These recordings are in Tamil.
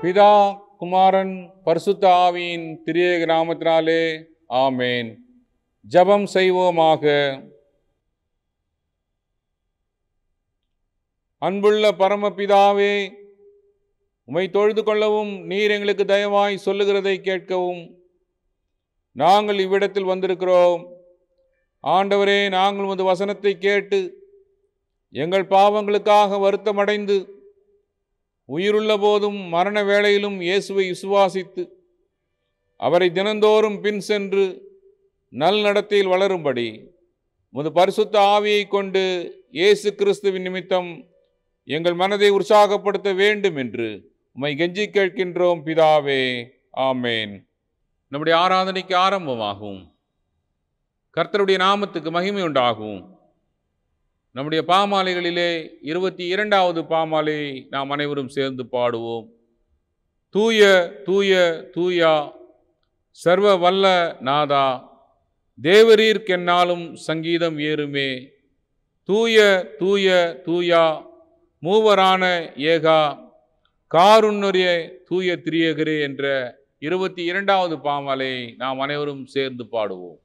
பிதா குமாரன் பரிசுத்த ஆவியின் திரியேக நாமத்தினாலே ஆமேன் ஜெபம் செய்வோமாக அன்புள்ள பரமபிதாவே உமை தொழுது கொள்ளவும் நீர் எங்களுக்கு தயவாய் சொல்லுகிறதை கேட்கவும் நாங்கள் இவ்விடத்தில் வந்திருக்கிறோம் ஆண்டவரே நாங்கள் உமது வசனத்தை கேட்டு எங்கள் பாவங்களுக்காக வருத்தமடைந்து உயிருள்ள போதும் மரண வேளையிலும் இயேசுவை விசுவாசித்து அவரை தினந்தோறும் பின் சென்று நல் நடத்தையில் வளரும்படி உமது பரிசுத்த ஆவியை கொண்டு இயேசு கிறிஸ்துவின் நிமித்தம் எங்கள் மனதை உற்சாகப்படுத்த வேண்டும் என்று உம்மை கெஞ்சி கேட்கின்றோம் பிதாவே ஆமேன் நம்முடைய ஆராதனைக்கு ஆரம்பமாகும் கர்த்தருடைய நாமத்துக்கு மகிமை உண்டாகும் நம்முடைய பாமாலைகளிலே இருபத்தி இரண்டாவது பாமாலை நாம் அனைவரும் சேர்ந்து பாடுவோம் தூய தூய தூயா சர்வ வல்ல நாதா தேவரீர்க்கென்னாலும் சங்கீதம் ஏறுமே தூய தூய தூயா மூவரான ஏகா காருண்ணுரிய தூய திரியகரே என்ற இருபத்தி இரண்டாவது பாமாலை நாம் அனைவரும் சேர்ந்து பாடுவோம்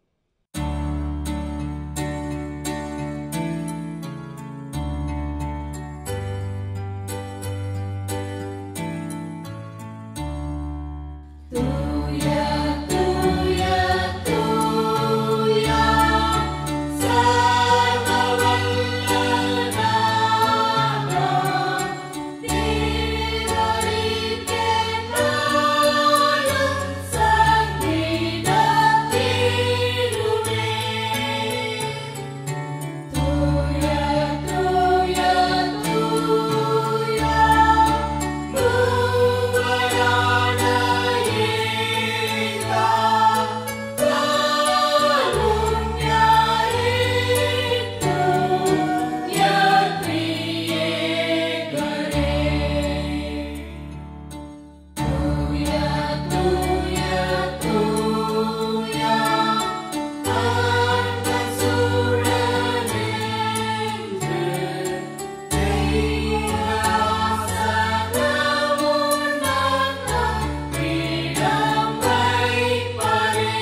Tuya, tuya, tuya, sarvavallana, தேவரீர்க்கென்னாலும் சங்கீதத்திருமே. Tuya, tuya, tuya, மூவரான ஏகா, காருண்யாரே, தூய திரியேகரே. Tuya, tuya, tuya, அந்த சூழலென்று தெய்வாசனமுன்னதம் இடம் வைப்பரே.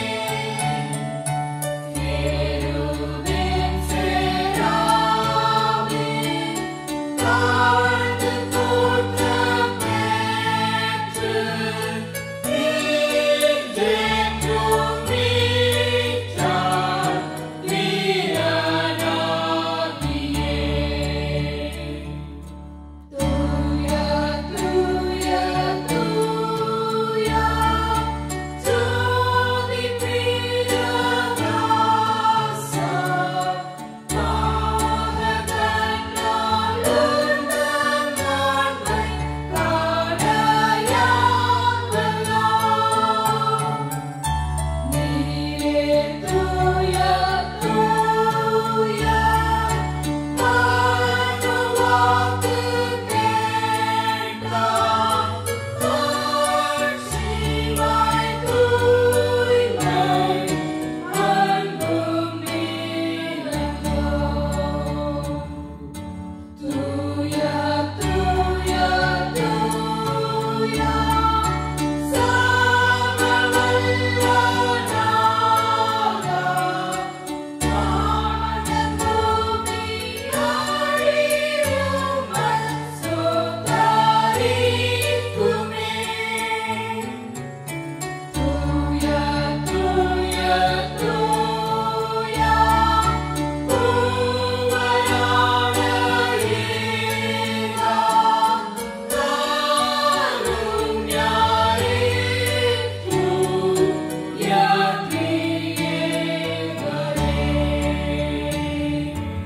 கேருபீன் சேராபீன் தாழ்ந்து தோற்றம் பெற்று நீஞ்சென்றும் மீட்டார் வீரனாகியே. தூய, தூய, தூய, ஜோதி பிரியவாசா, பாதகங்களாலுந்தம் நன்மை காணயாவெல்லாம். நீரே தூய, தூய, வானவாக்கு கேட்டாம். ஆட்சிவாய் தூய்மை, அன்பும் நீலந்தோம். Tuya, tuya, tuya, sarvavallanaga, ஆனந்தபூமி ஆழியுமல் சுதரிக்குமே. Tuya, tuya, tuya, மூவரான ஏகா, காருண்யாரே, தூய திரியேகரே.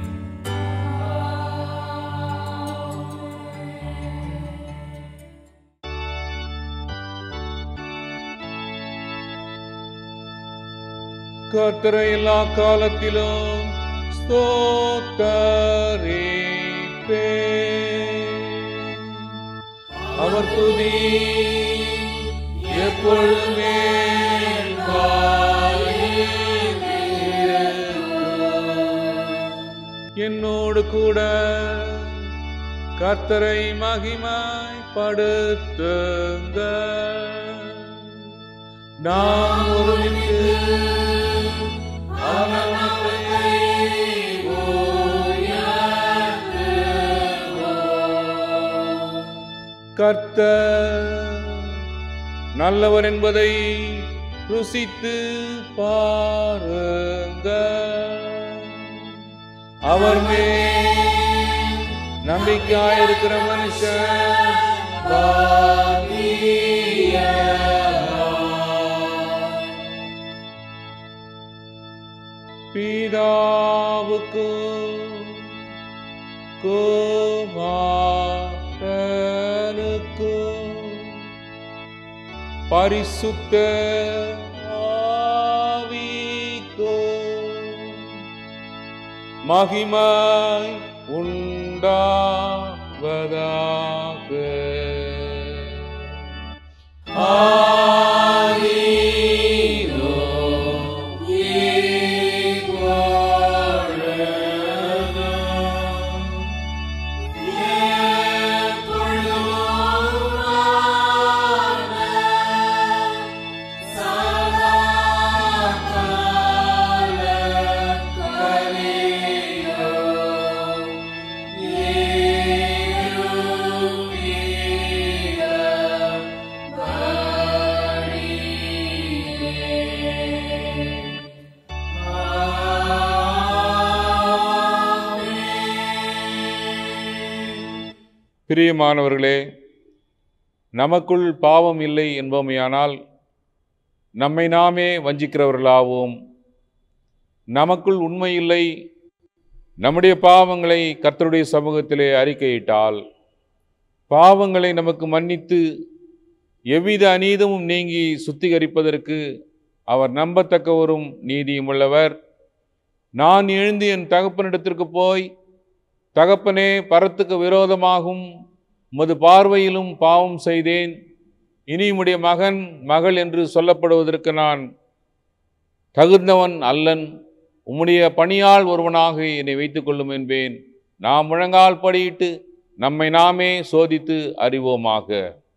கர்த்தரை எல்லா காலத்திலும் ஸ்தோத்தரிப்பே அவர் துதி எப்பொழுதுமே என் வாயில் இருக்கும். என்னோடு கூட கர்த்தரை மகிமாய் படுத்துங்க நாம் ஒருமித்து ஆனந்தத்தை கர்த்தர் நல்லவர் என்பதை ருசித்து பாருங்க அவர் மேல் நம்பிக்கையாயிருக்கிற மனுஷன் பாக்கியவான். பிதாவுக்கும் குமாரனுக்கும் பரிசுத்த ஆவிக்கும் மகிமை உண்டாவதாக பிரியமானவர்களே நமக்குள் பாவம் இல்லை என்போமையானால் நம்மை நாமே வஞ்சிக்கிறவர்களாவோம் நமக்குள் உண்மை இல்லை நம்முடைய பாவங்களை கர்த்தருடைய சமூகத்திலே அறிக்கையிட்டால் பாவங்களை நமக்கு மன்னித்து எவ்வித அநீதமும் நீங்கி சுத்திகரிப்பதற்கு அவர் நம்பத்தக்கவரும் நீதியும் உள்ளவர் நான் எழுந்து என் தகப்பனிடத்திற்கு போய் தகப்பனே பரத்துக்கு விரோதமாகும் உமது பார்வையிலும் பாவம் செய்தேன் இனி உம்முடைய மகன் மகள் என்று சொல்லப்படுவதற்கு நான் தகுந்தவன் அல்லன் உம்முடைய பணியால் ஒருவனாக என்னை வைத்துக் கொள்ளும் என்பேன் நாம் முழங்கால் படியிட்டு நம்மை நாமே சோதித்து அறிவோமாக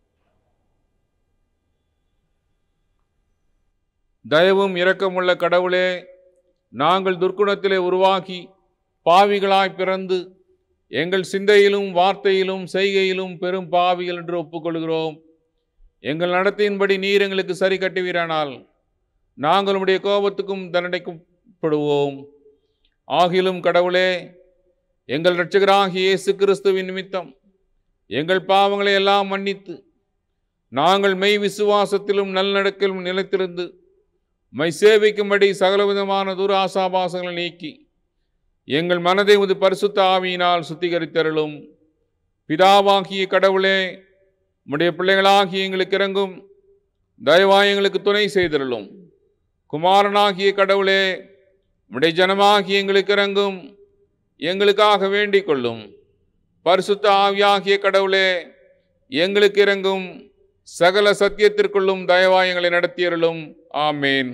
தயவும் இரக்கமுள்ள கடவுளே நாங்கள் துர்க்குணத்திலே உருவாகி பாவிகளாய் பிறந்து எங்கள் சிந்தையிலும் வார்த்தையிலும் செய்கையிலும் பெரும் பாவிகள் என்று ஒப்புக்கொள்கிறோம் எங்கள் நடத்தையின்படி நீர் எங்களுக்கு சரி கட்டுவீரானால் நாங்கள் உடைய கோபத்துக்கும் தண்டனைக்கப்படுவோம் ஆகிலும் கடவுளே எங்கள் இரட்சகராகிய இயேசு கிறிஸ்துவின் நிமித்தம் எங்கள் பாவங்களை எல்லாம் மன்னித்து நாங்கள் மெய் விசுவாசத்திலும் நல்லடக்கிலும் நிலைத்திருந்து மை சேவிக்கும்படி சகலவிதமான துர் ஆசாபாசங்களை நீக்கி எங்கள் மனதை உது பரிசுத்த ஆவியினால் சுத்திகரித்தருளும் பிதாவாகிய கடவுளே உம்முடைய பிள்ளைகளாகிய எங்களுக்கு இறங்கும் தயவாய் எங்களுக்கு துணை செய்தருளும் குமாரனாகிய கடவுளே உம்முடைய ஜனமாகிய எங்களுக்கு இறங்கும் எங்களுக்காக வேண்டிக் கொள்ளும் பரிசுத்த ஆவியாகிய கடவுளே எங்களுக்கு இறங்கும் சகல சத்தியத்திற்குள்ளும் தயவாய் எங்களை நடத்தியருளும் ஆமேன்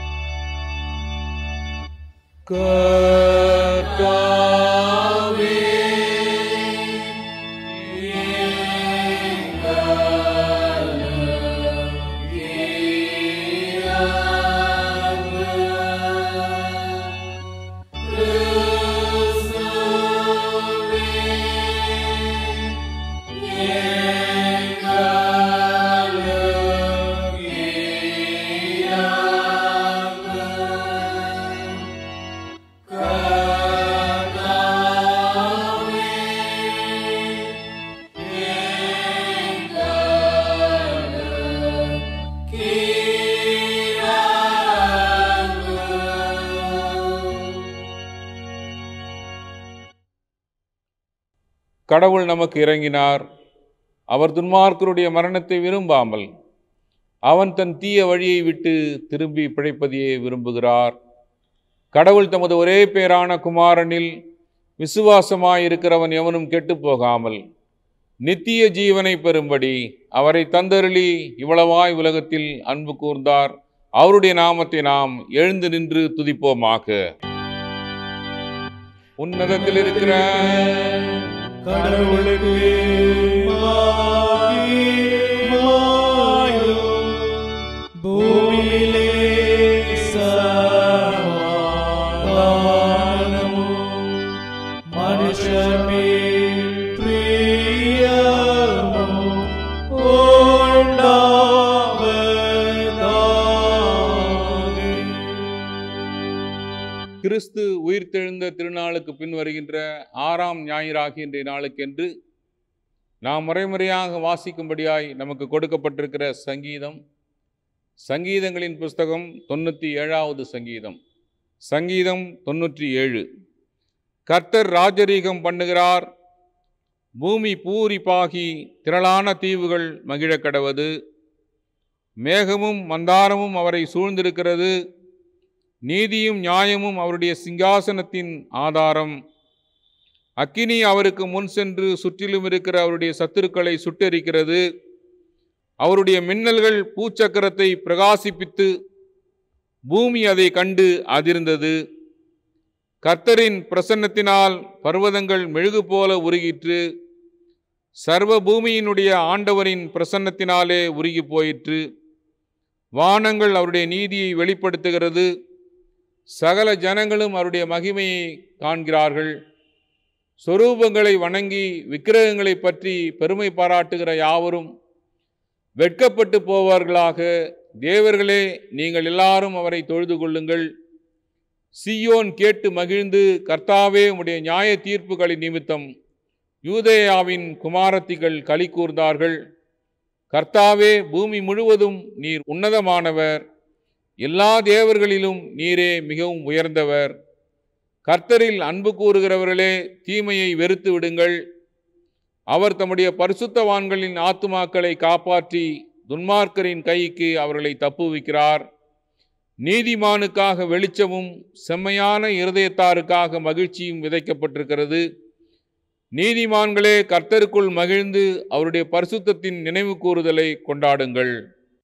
கர்த்தாவே கடவுள் நமக்கு இறங்கினார் அவர் துன்மார்க்கருடைய மரணத்தை விரும்பாமல் அவன் தன் தீய வழியை விட்டு திரும்பி பிழைப்பதையே விரும்புகிறார் கடவுள் தமது ஒரே பேரான குமாரனில் விசுவாசமாயிருக்கிறவன் எவனும் கெட்டுப் போகாமல் நித்திய ஜீவனை பெறும்படி அவரை தந்தருளி இவ்வளவாய் உலகத்தில் அன்பு கூர்ந்தார் அவருடைய நாமத்தை நாம் எழுந்து நின்று துதிப்போமாக உன்னதத்தில் இருக்கிற கடவுளுக்கு மாகிமை கிறிஸ்து உயிர்த்தெழுந்த திருநாளுக்கு பின் வருகின்ற ஆறாம் ஞாயிறாகிய இன்றைய நாளுக்கென்று நாம் முறைமுறையாக வாசிக்கும்படியாய் நமக்கு கொடுக்கப்பட்டிருக்கிற சங்கீதம் சங்கீதங்களின் புஸ்தகம் தொண்ணூற்றி ஏழாவது சங்கீதம் சங்கீதம் தொண்ணூற்றி ஏழு கர்த்தர் ராஜரீகம் பண்ணுகிறார் பூமி பூரிப்பாகி திரளான தீவுகள் மகிழக் கடவது மேகமும் மந்தாரமும் அவரை சூழ்ந்திருக்கிறது நீதியும் நியாயமும் அவருடைய சிங்காசனத்தின் ஆதாரம் அக்கினி அவருக்கு முன் சென்று சுற்றிலும் இருக்கிற அவருடைய சத்துருக்களை சுட்டெரிக்கிறது அவருடைய மின்னல்கள் பூச்சக்கரத்தை பிரகாசிப்பித்து பூமி அதை கண்டு அதிர்ந்தது கர்த்தரின் பிரசன்னத்தினால் பர்வதங்கள் மெழுகு போல உருகிற்று சர்வ பூமியினுடைய ஆண்டவரின் பிரசன்னத்தினாலே உருகி போயிற்று வானங்கள் அவருடைய நீதியை வெளிப்படுத்துகிறது சகல ஜனங்களும் அவருடைய மகிமையை காண்கிறார்கள் சொரூபங்களை வணங்கி விக்கிரகங்களை பற்றி பெருமை பாராட்டுகிற யாவரும் வெட்கப்பட்டு போவார்களாக தேவர்களே நீங்கள் எல்லாரும் அவரை தொழுது கொள்ளுங்கள் சியோன் கேட்டு மகிழ்ந்து கர்த்தாவே உடைய நியாய தீர்ப்புகளின் நிமித்தம் யூதேயாவின் குமாரத்திகள் களி கூர்ந்தார்கள் கர்த்தாவே பூமி முழுவதும் நீர் உன்னதமானவர் எல்லா தேவர்களிலும் நீரே மிகவும் உயர்ந்தவர் கர்த்தரில் அன்பு கூறுகிறவர்களே தீமையை வெறுத்து விடுங்கள் அவர் தம்முடைய பரிசுத்தவான்களின் ஆத்துமாக்களை காப்பாற்றி துன்மார்க்கரின் கைக்கு அவர்களை தப்புவிக்கிறார் நீதிமானுக்காக வெளிச்சமும் செம்மையான இருதயத்தாருக்காக மகிழ்ச்சியும் விதைக்கப்பட்டிருக்கிறது நீதிமான்களே கர்த்தருக்குள் மகிழ்ந்து அவருடைய பரிசுத்தத்தின் நினைவு கூறுதலை கொண்டாடுங்கள்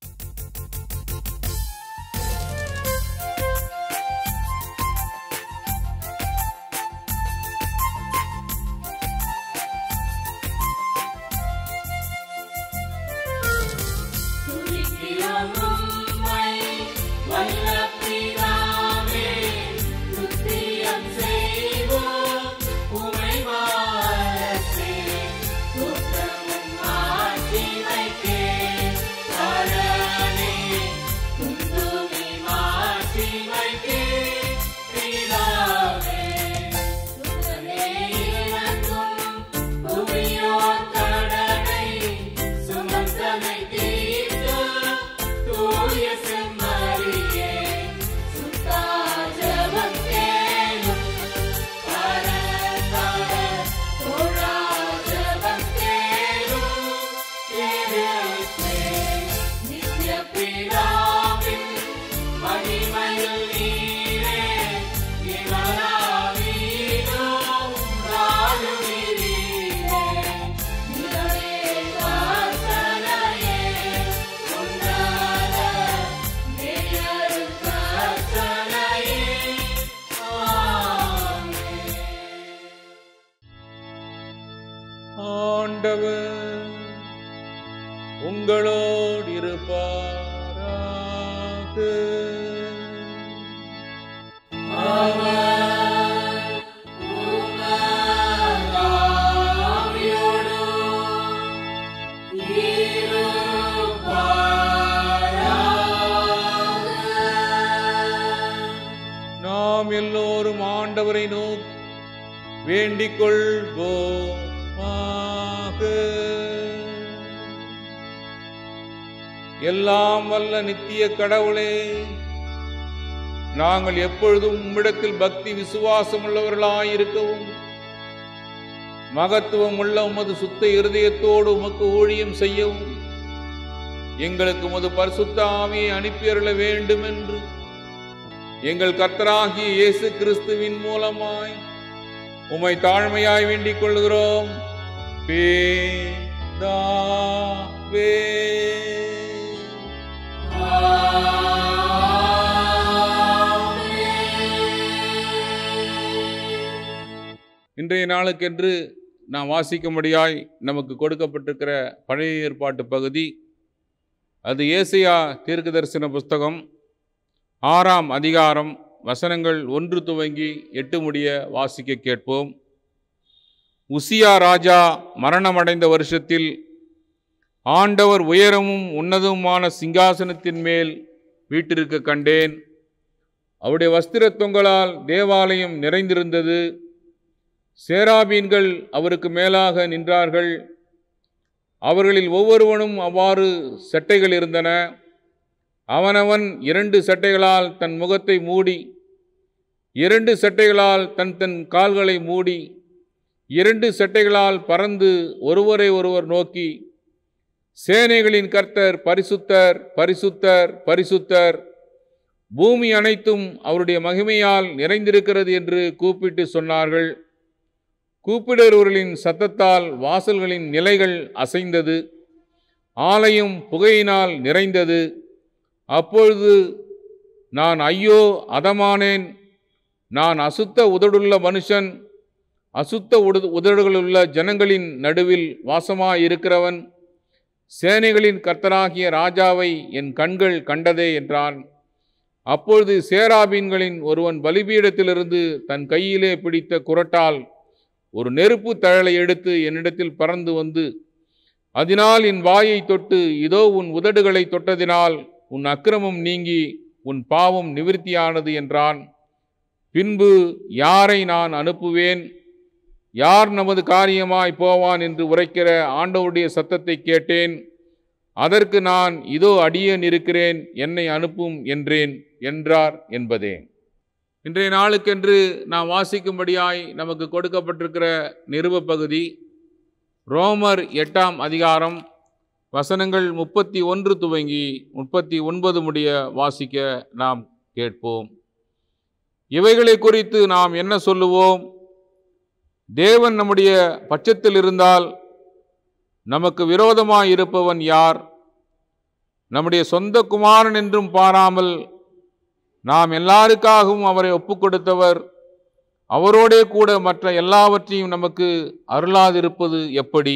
துதிக்கிறோம் உம்மை, வல்ல பிதாவே. துதியம் செய்வோம் உம்மை வாழச்சே. தோற்றமும் மாட்சிமைக்கே பரனே. துந்துமி மாட்சிமைக்கே பிதாவே. சுகமே இறங்கும் புவியோர் கடனை சுமந்தனை தீர்த்து தூய செம்மறியே சுத்தாஜபம் கேளும் பரதர தோழாஜபம் கேளும் கேளுத்தே நித்ய பிதாவின் மகிமையில் நீரே இவராவீனோ ராஜுவிரீரே நிலவே வாசனையே உன்னத நேயரு கர்த்தனையே ஆமென் ஆண்டவர் உங்களோடு இருப்பாராக நாம் எல்லோரும் ஆண்டவரை நோக்கி வேண்டிக் கொள்வோமாக எல்லாம் வல்ல நித்திய கடவுளே நாங்கள் எப்பொழுதும் உம்மிடத்தில் பக்தி விசுவாசம் உள்ளவர்களாயிருக்கவும் மகத்துவம் உள்ள உமது சுத்த இருதயத்தோடு உமக்கு ஊழியம் செய்யவும் எங்களுக்கு உமது பரிசுத்த ஆவியை அனுப்பியருள வேண்டும் என்று எங்கள் கர்த்தராகிய இயேசு கிறிஸ்துவின் மூலமாய் உம்மை தாழ்மையாய் வேண்டிக் கொள்கிறோம் பிதாவே. இன்றைய நாளுக்கென்று நாம் வாசிக்கும்படியாய் நமக்கு கொடுக்கப்பட்டிருக்கிற பழைய ஏற்பாட்டு பகுதி அது ஏசியா தீர்க்கதரிசன புஸ்தகம் ஆறாம் அதிகாரம் வசனங்கள் ஒன்று துவங்கி எட்டு முடிய வாசிக்க கேட்போம் உசியா ராஜா மரணமடைந்த வருஷத்தில் ஆண்டவர் உயரமும் உன்னதமுமான சிங்காசனத்தின் மேல் வீட்டிருக்க கண்டேன் அவருடைய வஸ்திரத் தொங்கலால் தேவாலயம் நிறைந்திருந்தது சேராபீன்கள் அவருக்கு மேலாக நின்றார்கள் அவர்களில் ஒவ்வொருவனும் அவ்வாறு சட்டைகள் இருந்தன அவனவன் இரண்டு சட்டைகளால் தன் முகத்தை மூடி இரண்டு சட்டைகளால் தன் தன் கால்களை மூடி இரண்டு சட்டைகளால் பறந்து ஒருவரை ஒருவர் நோக்கி சேனைகளின் கர்த்தர் பரிசுத்தர் பரிசுத்தர் பரிசுத்தர் பூமி அனைத்தும் அவருடைய மகிமையால் நிறைந்திருக்கிறது என்று கூப்பிட்டு சொன்னார்கள் கூப்பிடுறவர்களின் சத்தத்தால் வாசல்களின் நிலைகள் அசைந்தது ஆலயம் புகையினால் நிறைந்தது அப்பொழுது நான் ஐயோ அதமானேன் நான் அசுத்த உதடுள்ள மனுஷன் அசுத்த உடு உதடுகளுள்ள ஜனங்களின் நடுவில் வாசமாயிருக்கிறவன் சேனைகளின் கர்த்தராகிய ராஜாவை என் கண்கள் கண்டதே என்றான் அப்பொழுது சேராபீன்களின் ஒருவன் பலிபீடத்திலிருந்து தன் கையிலே பிடித்த குரட்டால் ஒரு நெருப்பு தழலை எடுத்து என்னிடத்தில் பறந்து வந்து அதனால் என் வாயை தொட்டு இதோ உன் உதடுகளை தொட்டதினால் உன் அக்கிரமம் நீங்கி உன் பாவம் நிவிர்த்தியானது என்றான் பின்பு யாரை நான் அனுப்புவேன் யார் நமது காரியமாய் போவான் என்று உரைக்கிற ஆண்டவருடைய சத்தத்தை கேட்டேன் அதற்கு நான் இதோ அடியேன் இருக்கிறேன் என்னை அனுப்பும் என்றேன் என்றார் என்பதே இன்றைய நாளுக்கென்று நாம் வாசிக்கும்படியாய் நமக்கு கொடுக்கப்பட்டிருக்கிற நிருப பகுதி ரோமர் எட்டாம் அதிகாரம் வசனங்கள் முப்பத்தி ஒன்று துவங்கி முப்பத்தி ஒன்பது முடிய வாசிக்க நாம் கேட்போம் இவைகளை குறித்து நாம் என்ன சொல்லுவோம் தேவன் நம்முடைய பட்சத்தில் இருந்தால் நமக்கு விரோதமாய் இருப்பவன் யார் நம்முடைய சொந்த குமாரன் என்றும் பாராமல் நாம் எல்லாருக்காகவும் அவரை ஒப்புக்கொடுத்தவர் அவரோடே கூட மற்ற எல்லாவற்றையும் நமக்கு அருளாதிருப்பது எப்படி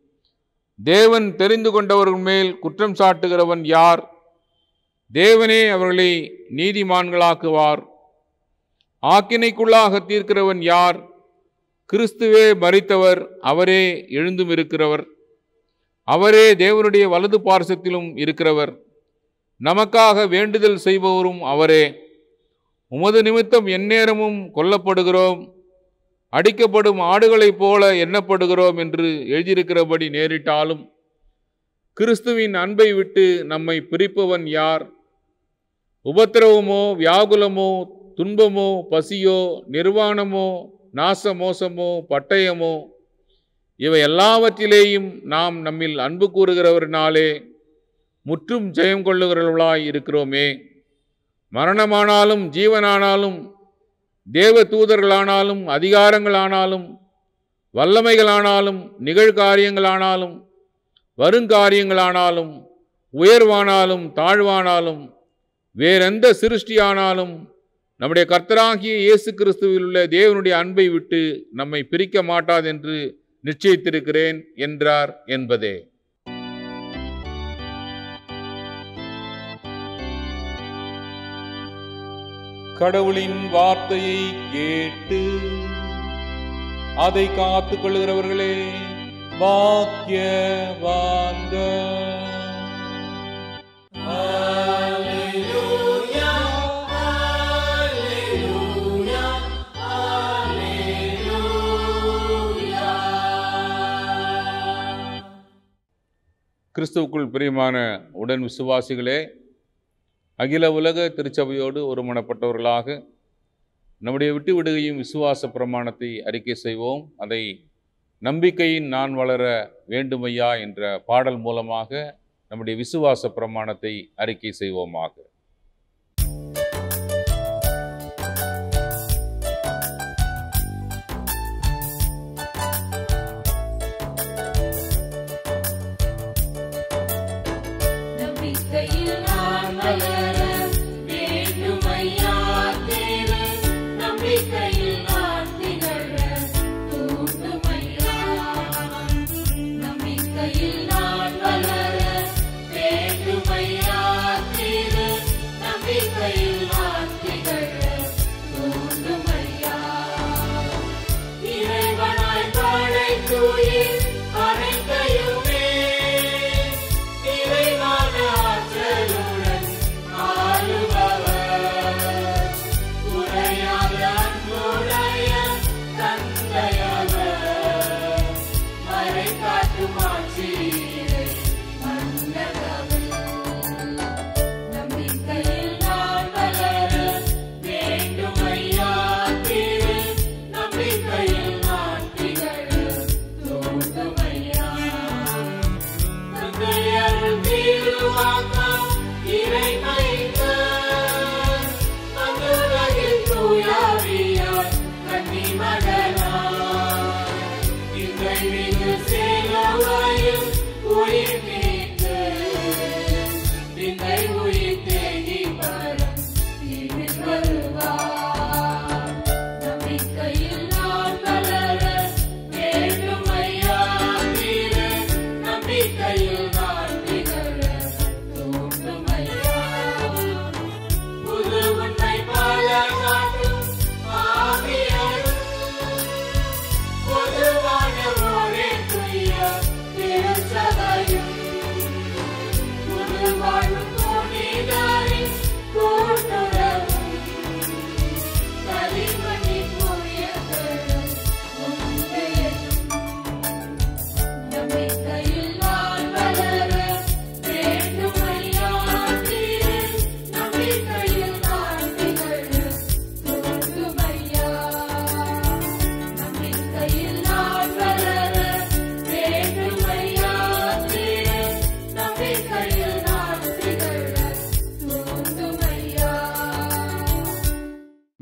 தேவன் தெரிந்து கொண்டவர்கள் மேல் குற்றம் சாட்டுகிறவன் யார் தேவனே அவர்களை நீதிமான்களாக்குவார் ஆக்கினைக்குள்ளாக தீர்க்கிறவன் யார் கிறிஸ்துவே மறித்தவர் அவரே எழுந்தும் இருக்கிறவர் அவரே தேவனுடைய வலது பார்சத்திலும் இருக்கிறவர் நமக்காக வேண்டுதல் செய்பவரும் அவரே உமது நிமித்தம் எந்நேரமும் கொல்லப்படுகிறோம் அடிக்கப்படும் ஆடுகளைப் போல எண்ணப்படுகிறோம் என்று எழுதியிருக்கிறபடி நேரிட்டாலும் கிறிஸ்துவின் அன்பை விட்டு நம்மை பிரிப்பவன் யார் உபத்திரவமோ வியாகுலமோ துன்பமோ பசியோ நிர்வாணமோ நாச மோசமோ பட்டயமோ இவை எல்லாவற்றிலேயும் நாம் நம்மில் அன்பு கூறுகிறவரினாலே முற்றும் ஜெயம் கொள்ளுகிறவர்களாய் இருக்கிறோமே மரணமானாலும் ஜீவனானாலும் தேவ தூதர்களானாலும் அதிகாரங்களானாலும் வல்லமைகளானாலும் நிகழ்காரியங்களானாலும் வருங்காரியங்களானாலும் உயர்வானாலும் தாழ்வானாலும் வேறெந்த சிருஷ்டியானாலும் நம்முடைய கர்த்தராகிய இயேசு கிறிஸ்துவில் உள்ள தேவனுடைய அன்பை விட்டு நம்மை பிரிக்க மாட்டாதென்று நிச்சயித்திருக்கிறேன் என்றார் என்பதே கடவுளின் வார்த்தையை கேட்டு அதை காத்துக் கொள்கிறவர்களே பாக்கியவான்க கிறிஸ்துவுக்குள் பிரியமான உடன் விசுவாசிகளே அகில உலக திருச்சபையோடு ஒருமனப்பட்டவர்களாக நம்முடைய விட்டு விடுகையும் விசுவாச பிரமாணத்தை அறிக்கை செய்வோம் அதை நம்பிக்கையின் நான் வளர வேண்டுமையா என்ற பாடல் மூலமாக நம்முடைய விசுவாச பிரமாணத்தை அறிக்கை செய்வோமாக நம்பிக்கையில் நான் வளர வேண்டுமையா தேவ நம்பிக்கையில் நான் திகழ தூண்டுமையா நம்பிக்கையில் நான் வளர வேண்டுமையா தேவ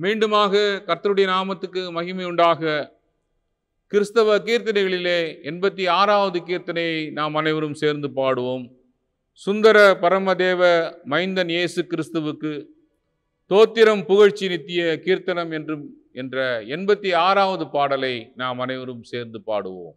மீண்டுமாக கர்த்தருடைய நாமத்துக்கு மகிமை உண்டாக கிறிஸ்தவ கீர்த்தனைகளிலே எண்பத்தி ஆறாவது கீர்த்தனையை நாம் அனைவரும் சேர்ந்து பாடுவோம் சுந்தர பரமதேவ மைந்தன் இயேசு கிறிஸ்துவுக்கு தோத்திரம் புகழ்ச்சி நித்திய கீர்த்தனம் என்றும் என்ற எண்பத்தி ஆறாவது பாடலை நாம் அனைவரும் சேர்ந்து பாடுவோம்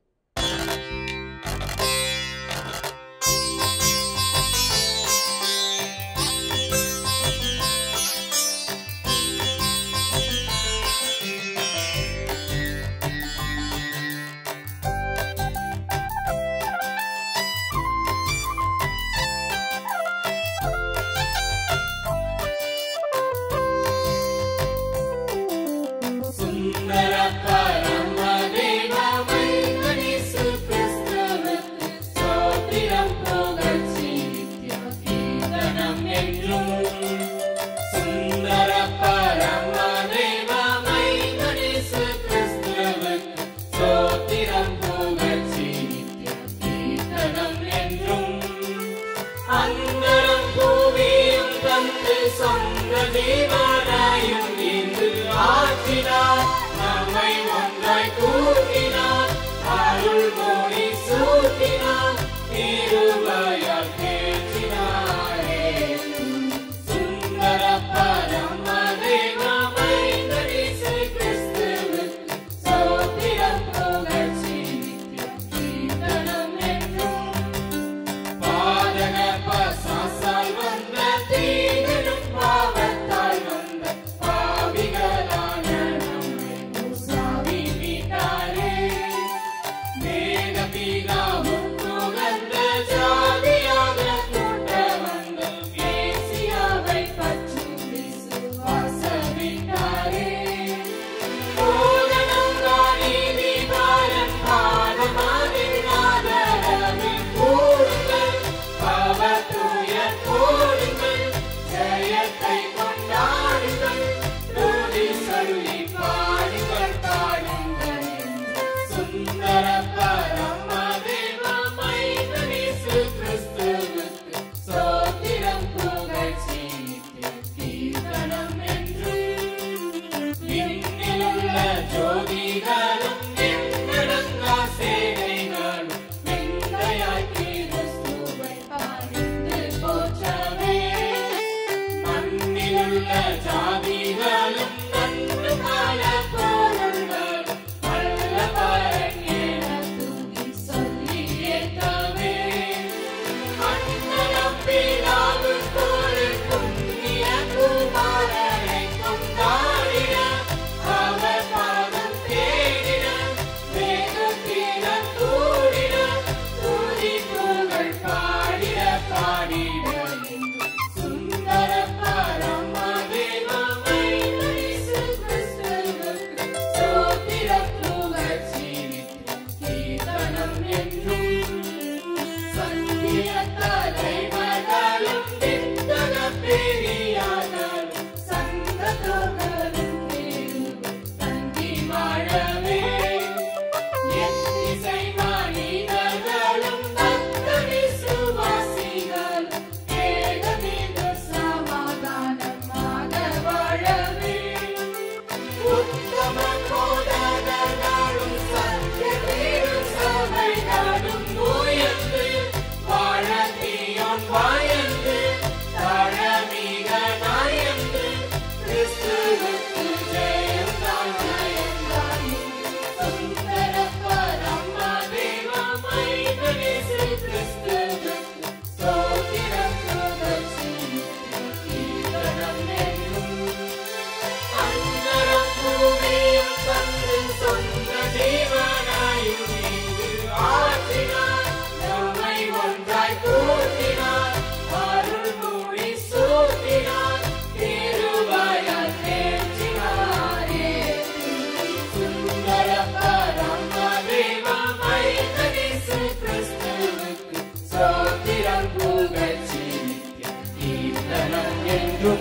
சுந்தர பரமதேவ மைந்தனேசு கிறிஸ்துவுக்கு ஸ்தோத்திரம் புகழ்ச்சி நித்திய கீர்த்தனம் என்றும் சுந்தர பரமதேவ மைந்தனேசு கிறிஸ்துவுக்கு ஸ்தோத்திரம் புகழ்ச்சி நித்திய கீர்த்தனம் என்றும் அந்தரம் பூமியும் தந்து சொந்த ஜீவனையும் இன்று ஆற்றினார் நம்மை ஒன்றாய் கூட்டினார் அருள் மொழி சூட்டினார் திருவையால் தேற்றினாரே சுந்தர பரமதேவ மைந்தனேசு கிறிஸ்துவுக்கு ஸ்தோத்திரம் புகழ்ச்சி நித்திய கீர்த்தனம் என்றும் பாதக பசாசால் வந்த தீவிரம் பாவத்தால் வந்த பாவிகளான நம்மை உசாவி மீட்டாரே வேத பிதாவும் புகழ்ந்த ஜாதியாக கூட்ட வந்த மேசியாவை பற்றி விசுவாசமிட்டாரே சுந்தர பரமதேவ மைந்தனேசு கிறிஸ்துவுக்கு சோத்திரம் புகழ்ச்சி நித்திய கீர்த்தனம் என்றும் விண்ணிலுள்ள ஜோதிகளும் எண்ணடங்கா சேனைகளும் விந்தையாய் கிறிஸ்துவை பணிந்து போற்றவே மண்ணிலுள்ள ஜாதிகளும் நன்று பல பொருள்களும் வல்லவன் என தூக்கி சொல்லி ஏற்றவே அண்ணலம் பிதாவும் போல புண்ணிய குமாரனை கொண்டாடின அவர் பாதம் தேடின வேகத்தினர் கூடின துதி புகழ் பாடிட பாடிட சுந்தர பரமதேவ மைந்தனேசு கிறிஸ்துவுக்கு ஸ்தோத்திரம் புகழ்ச்சி நித்திய கீர்த்தனம் என்றும் சத்திய தலைவர்களும் வித்தக பெரியார்களும் சங்கத்தோர்களும் தேர்வு தங்கி வாழவே எத்திசை மனிதர்களும் பக்த விசுவாசிகளும் ஏகமிக சமாதானமாக வாழவே உத்தம கோதகர்களும் சத்திய திரு சபைகளும் உயர்ந்து வாழத்தியோன் வாயந்து தாழமிக நாயந்து கிறிஸ்துவுக்கு ஜெயம்தான் ஜெயம்தான் சுந்தர பரமதேவ மைந்தனேசு கிறிஸ்துவுக்கு ஸ்தோத்திரம் புகழ்ச்சி கீர்த்தனம் என்றும் அந்தரம் பூமியும் தந்து சொந்த ஜீவனாயும் இங்கு ஆற்றினார் நம்மை ஒன்றாய் கூட்டினார் அருள் மொழி சூட்டினார் திருவாயால் தேற்றினாரே சுந்தர பரமதேவ மைந்தனேசு கிறிஸ்துவுக்கு ஸ்தோத்திரம் புகழ்ச்சி நித்திய கீர்த்தனம் என்றும்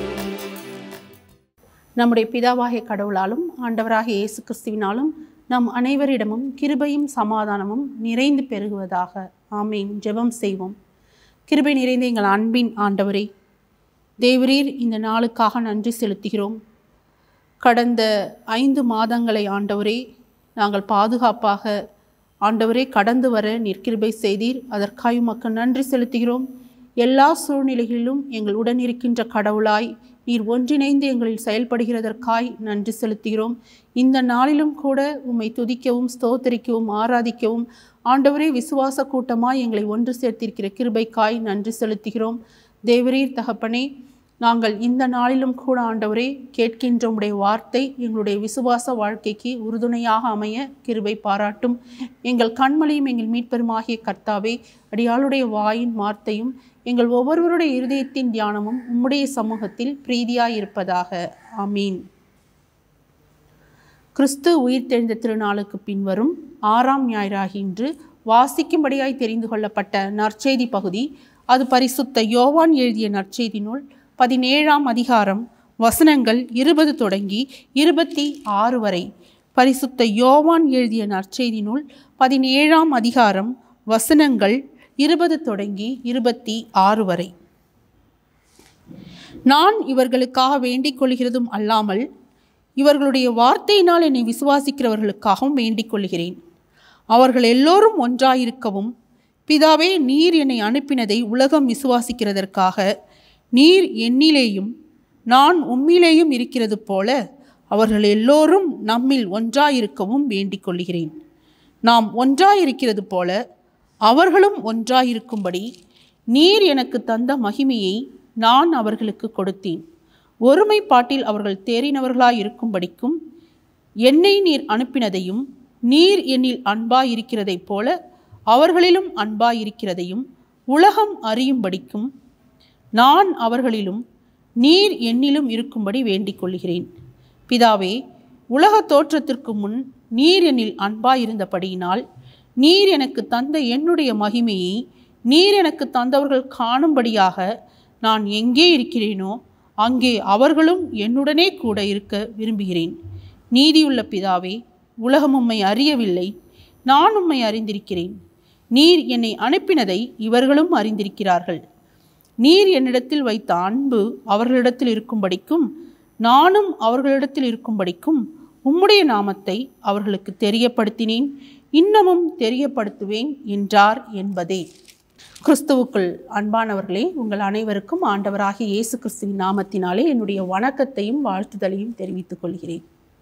நம்முடைய பிதாவாகிய கடவுளாலும் ஆண்டவராகிய இயேசு கிறிஸ்துவினாலும் நம் அனைவரிடமும் கிருபையும் சமாதானமும் நிறைந்து பெருகுவதாக ஆமேன் ஜெபம் செய்வோம் கிருபை நிறைந்த எங்கள் அன்பின் ஆண்டவரே தேவரீர் இந்த நாளுக்காக நன்றி செலுத்துகிறோம் கடந்த ஐந்து மாதங்களை ஆண்டவரே நாங்கள் பாதுகாப்பாக ஆண்டவரே கடந்து வர நிற்கிருபை செய்தீர் அதற்காக உமக்கு நன்றி செலுத்துகிறோம் எல்லா சூழ்நிலைகளிலும் எங்கள் உடன் இருக்கின்ற கடவுளாய் நீர் ஒன்றிணைந்து எங்களில் செயல்படுகிறதற்காய் நன்றி செலுத்துகிறோம் இந்த நாளிலும் கூட உம்மை துதிக்கவும் ஸ்தோத்தரிக்கவும் ஆராதிக்கவும் ஆண்டவரே விசுவாச கூட்டமாய் எங்களை ஒன்று சேர்த்திருக்கிற கிருபைக்காய் நன்றி செலுத்துகிறோம் தேவரீர் தகப்பனே நாங்கள் இந்த நாளிலும் கூட ஆண்டவரே கேட்கின்ற உடைய வார்த்தை எங்களுடைய விசுவாச வாழ்க்கைக்கு உறுதுணையாக அமைய கிருபை பாராட்டும் எங்கள் கண்மலையும் எங்கள் மீட்பெருமாகிய கர்த்தாவே அடியாளுடைய வாயின் வார்த்தையும் எங்கள் ஒவ்வொருவருடைய இருதயத்தின் தியானமும் உம்முடைய சமூகத்தில் பிரீதியாயிருப்பதாக ஆமீன் கிறிஸ்து உயிர்த்தெழுந்த திருநாளுக்கு பின்வரும் ஆறாம் ஞாயிறாகி இன்று வாசிக்கும்படியாய் தெரிந்து கொள்ளப்பட்ட நற்செய்தி பகுதி அது பரிசுத்த யோவான் எழுதிய நற்செய்தி நூல் பதினேழாம் அதிகாரம் வசனங்கள் இருபது தொடங்கி இருபத்தி ஆறு வரை பரிசுத்த யோவான் எழுதிய நற்செய்தி நூல் பதினேழாம் அதிகாரம் வசனங்கள் இருபது தொடங்கி இருபத்தி ஆறு வரை நான் இவர்களுக்காக வேண்டிக் கொள்கிறதும் அல்லாமல் இவர்களுடைய வார்த்தையினால் என்னை விசுவாசிக்கிறவர்களுக்காகவும் வேண்டிக் கொள்கிறேன் அவர்கள் எல்லோரும் ஒன்றாயிருக்கவும் பிதாவே நீர் என்னை அனுப்பினதை உலகம் விசுவாசிக்கிறதற்காக நீர் என்னிலேயும் நான் உம்மிலேயும் இருக்கிறது போல அவர்கள் எல்லோரும் நம்மில் ஒன்றாயிருக்கவும் வேண்டிக் கொள்கிறேன் நாம் ஒன்றாயிருக்கிறது போல அவர்களும் ஒன்றாயிருக்கும்படி நீர் எனக்கு தந்த மகிமையை நான் அவர்களுக்கு கொடுத்தேன் ஒருமைப்பாட்டில் அவர்கள் தேறினவர்களாய் இருக்கும்படிக்கும் என்னை நீர் அனுப்பினதையும் நீர் என்னில் அன்பாயிருக்கிறதைப் போல அவர்களிலும் அன்பாயிருக்கிறதையும் உலகம் அறியும்படிக்கும் நான் அவர்களிலும் நீர் என்னிலும் இருக்கும்படி வேண்டிக் கொள்கிறேன் பிதாவே உலக தோற்றத்திற்கு முன் நீர் என்னில் அன்பாயிருந்தபடியினால் நீர் எனக்கு தந்த என்னுடைய மகிமையை நீர் எனக்கு தந்தவர்கள் காணும்படியாக நான் எங்கே இருக்கிறேனோ அங்கே அவர்களும் என்னுடனே கூட இருக்க விரும்புகிறேன் நீதியுள்ள பிதாவே உலகம் உம்மை அறியவில்லை நான் உம்மை அறிந்திருக்கிறேன் நீர் என்னை அனுப்பினதை இவர்களும் அறிந்திருக்கிறார்கள் நீர் என்னிடத்தில் வைத்த அன்பு அவர்களிடத்தில் இருக்கும்படிக்கும் நானும் அவர்களிடத்தில் இருக்கும்படிக்கும் உம்முடைய நாமத்தை அவர்களுக்கு தெரியப்படுத்தினேன் இன்னமும் தெரியப்படுத்துவேன் என்றார் என்பதே கிறிஸ்துவுக்குள் அன்பானவர்களே உங்கள் அனைவருக்கும் ஆண்டவராகிய இயேசு கிறிஸ்துவின் நாமத்தினாலே என்னுடைய வணக்கத்தையும் வாழ்த்துதலையும் தெரிவித்துக் கொள்கிறேன்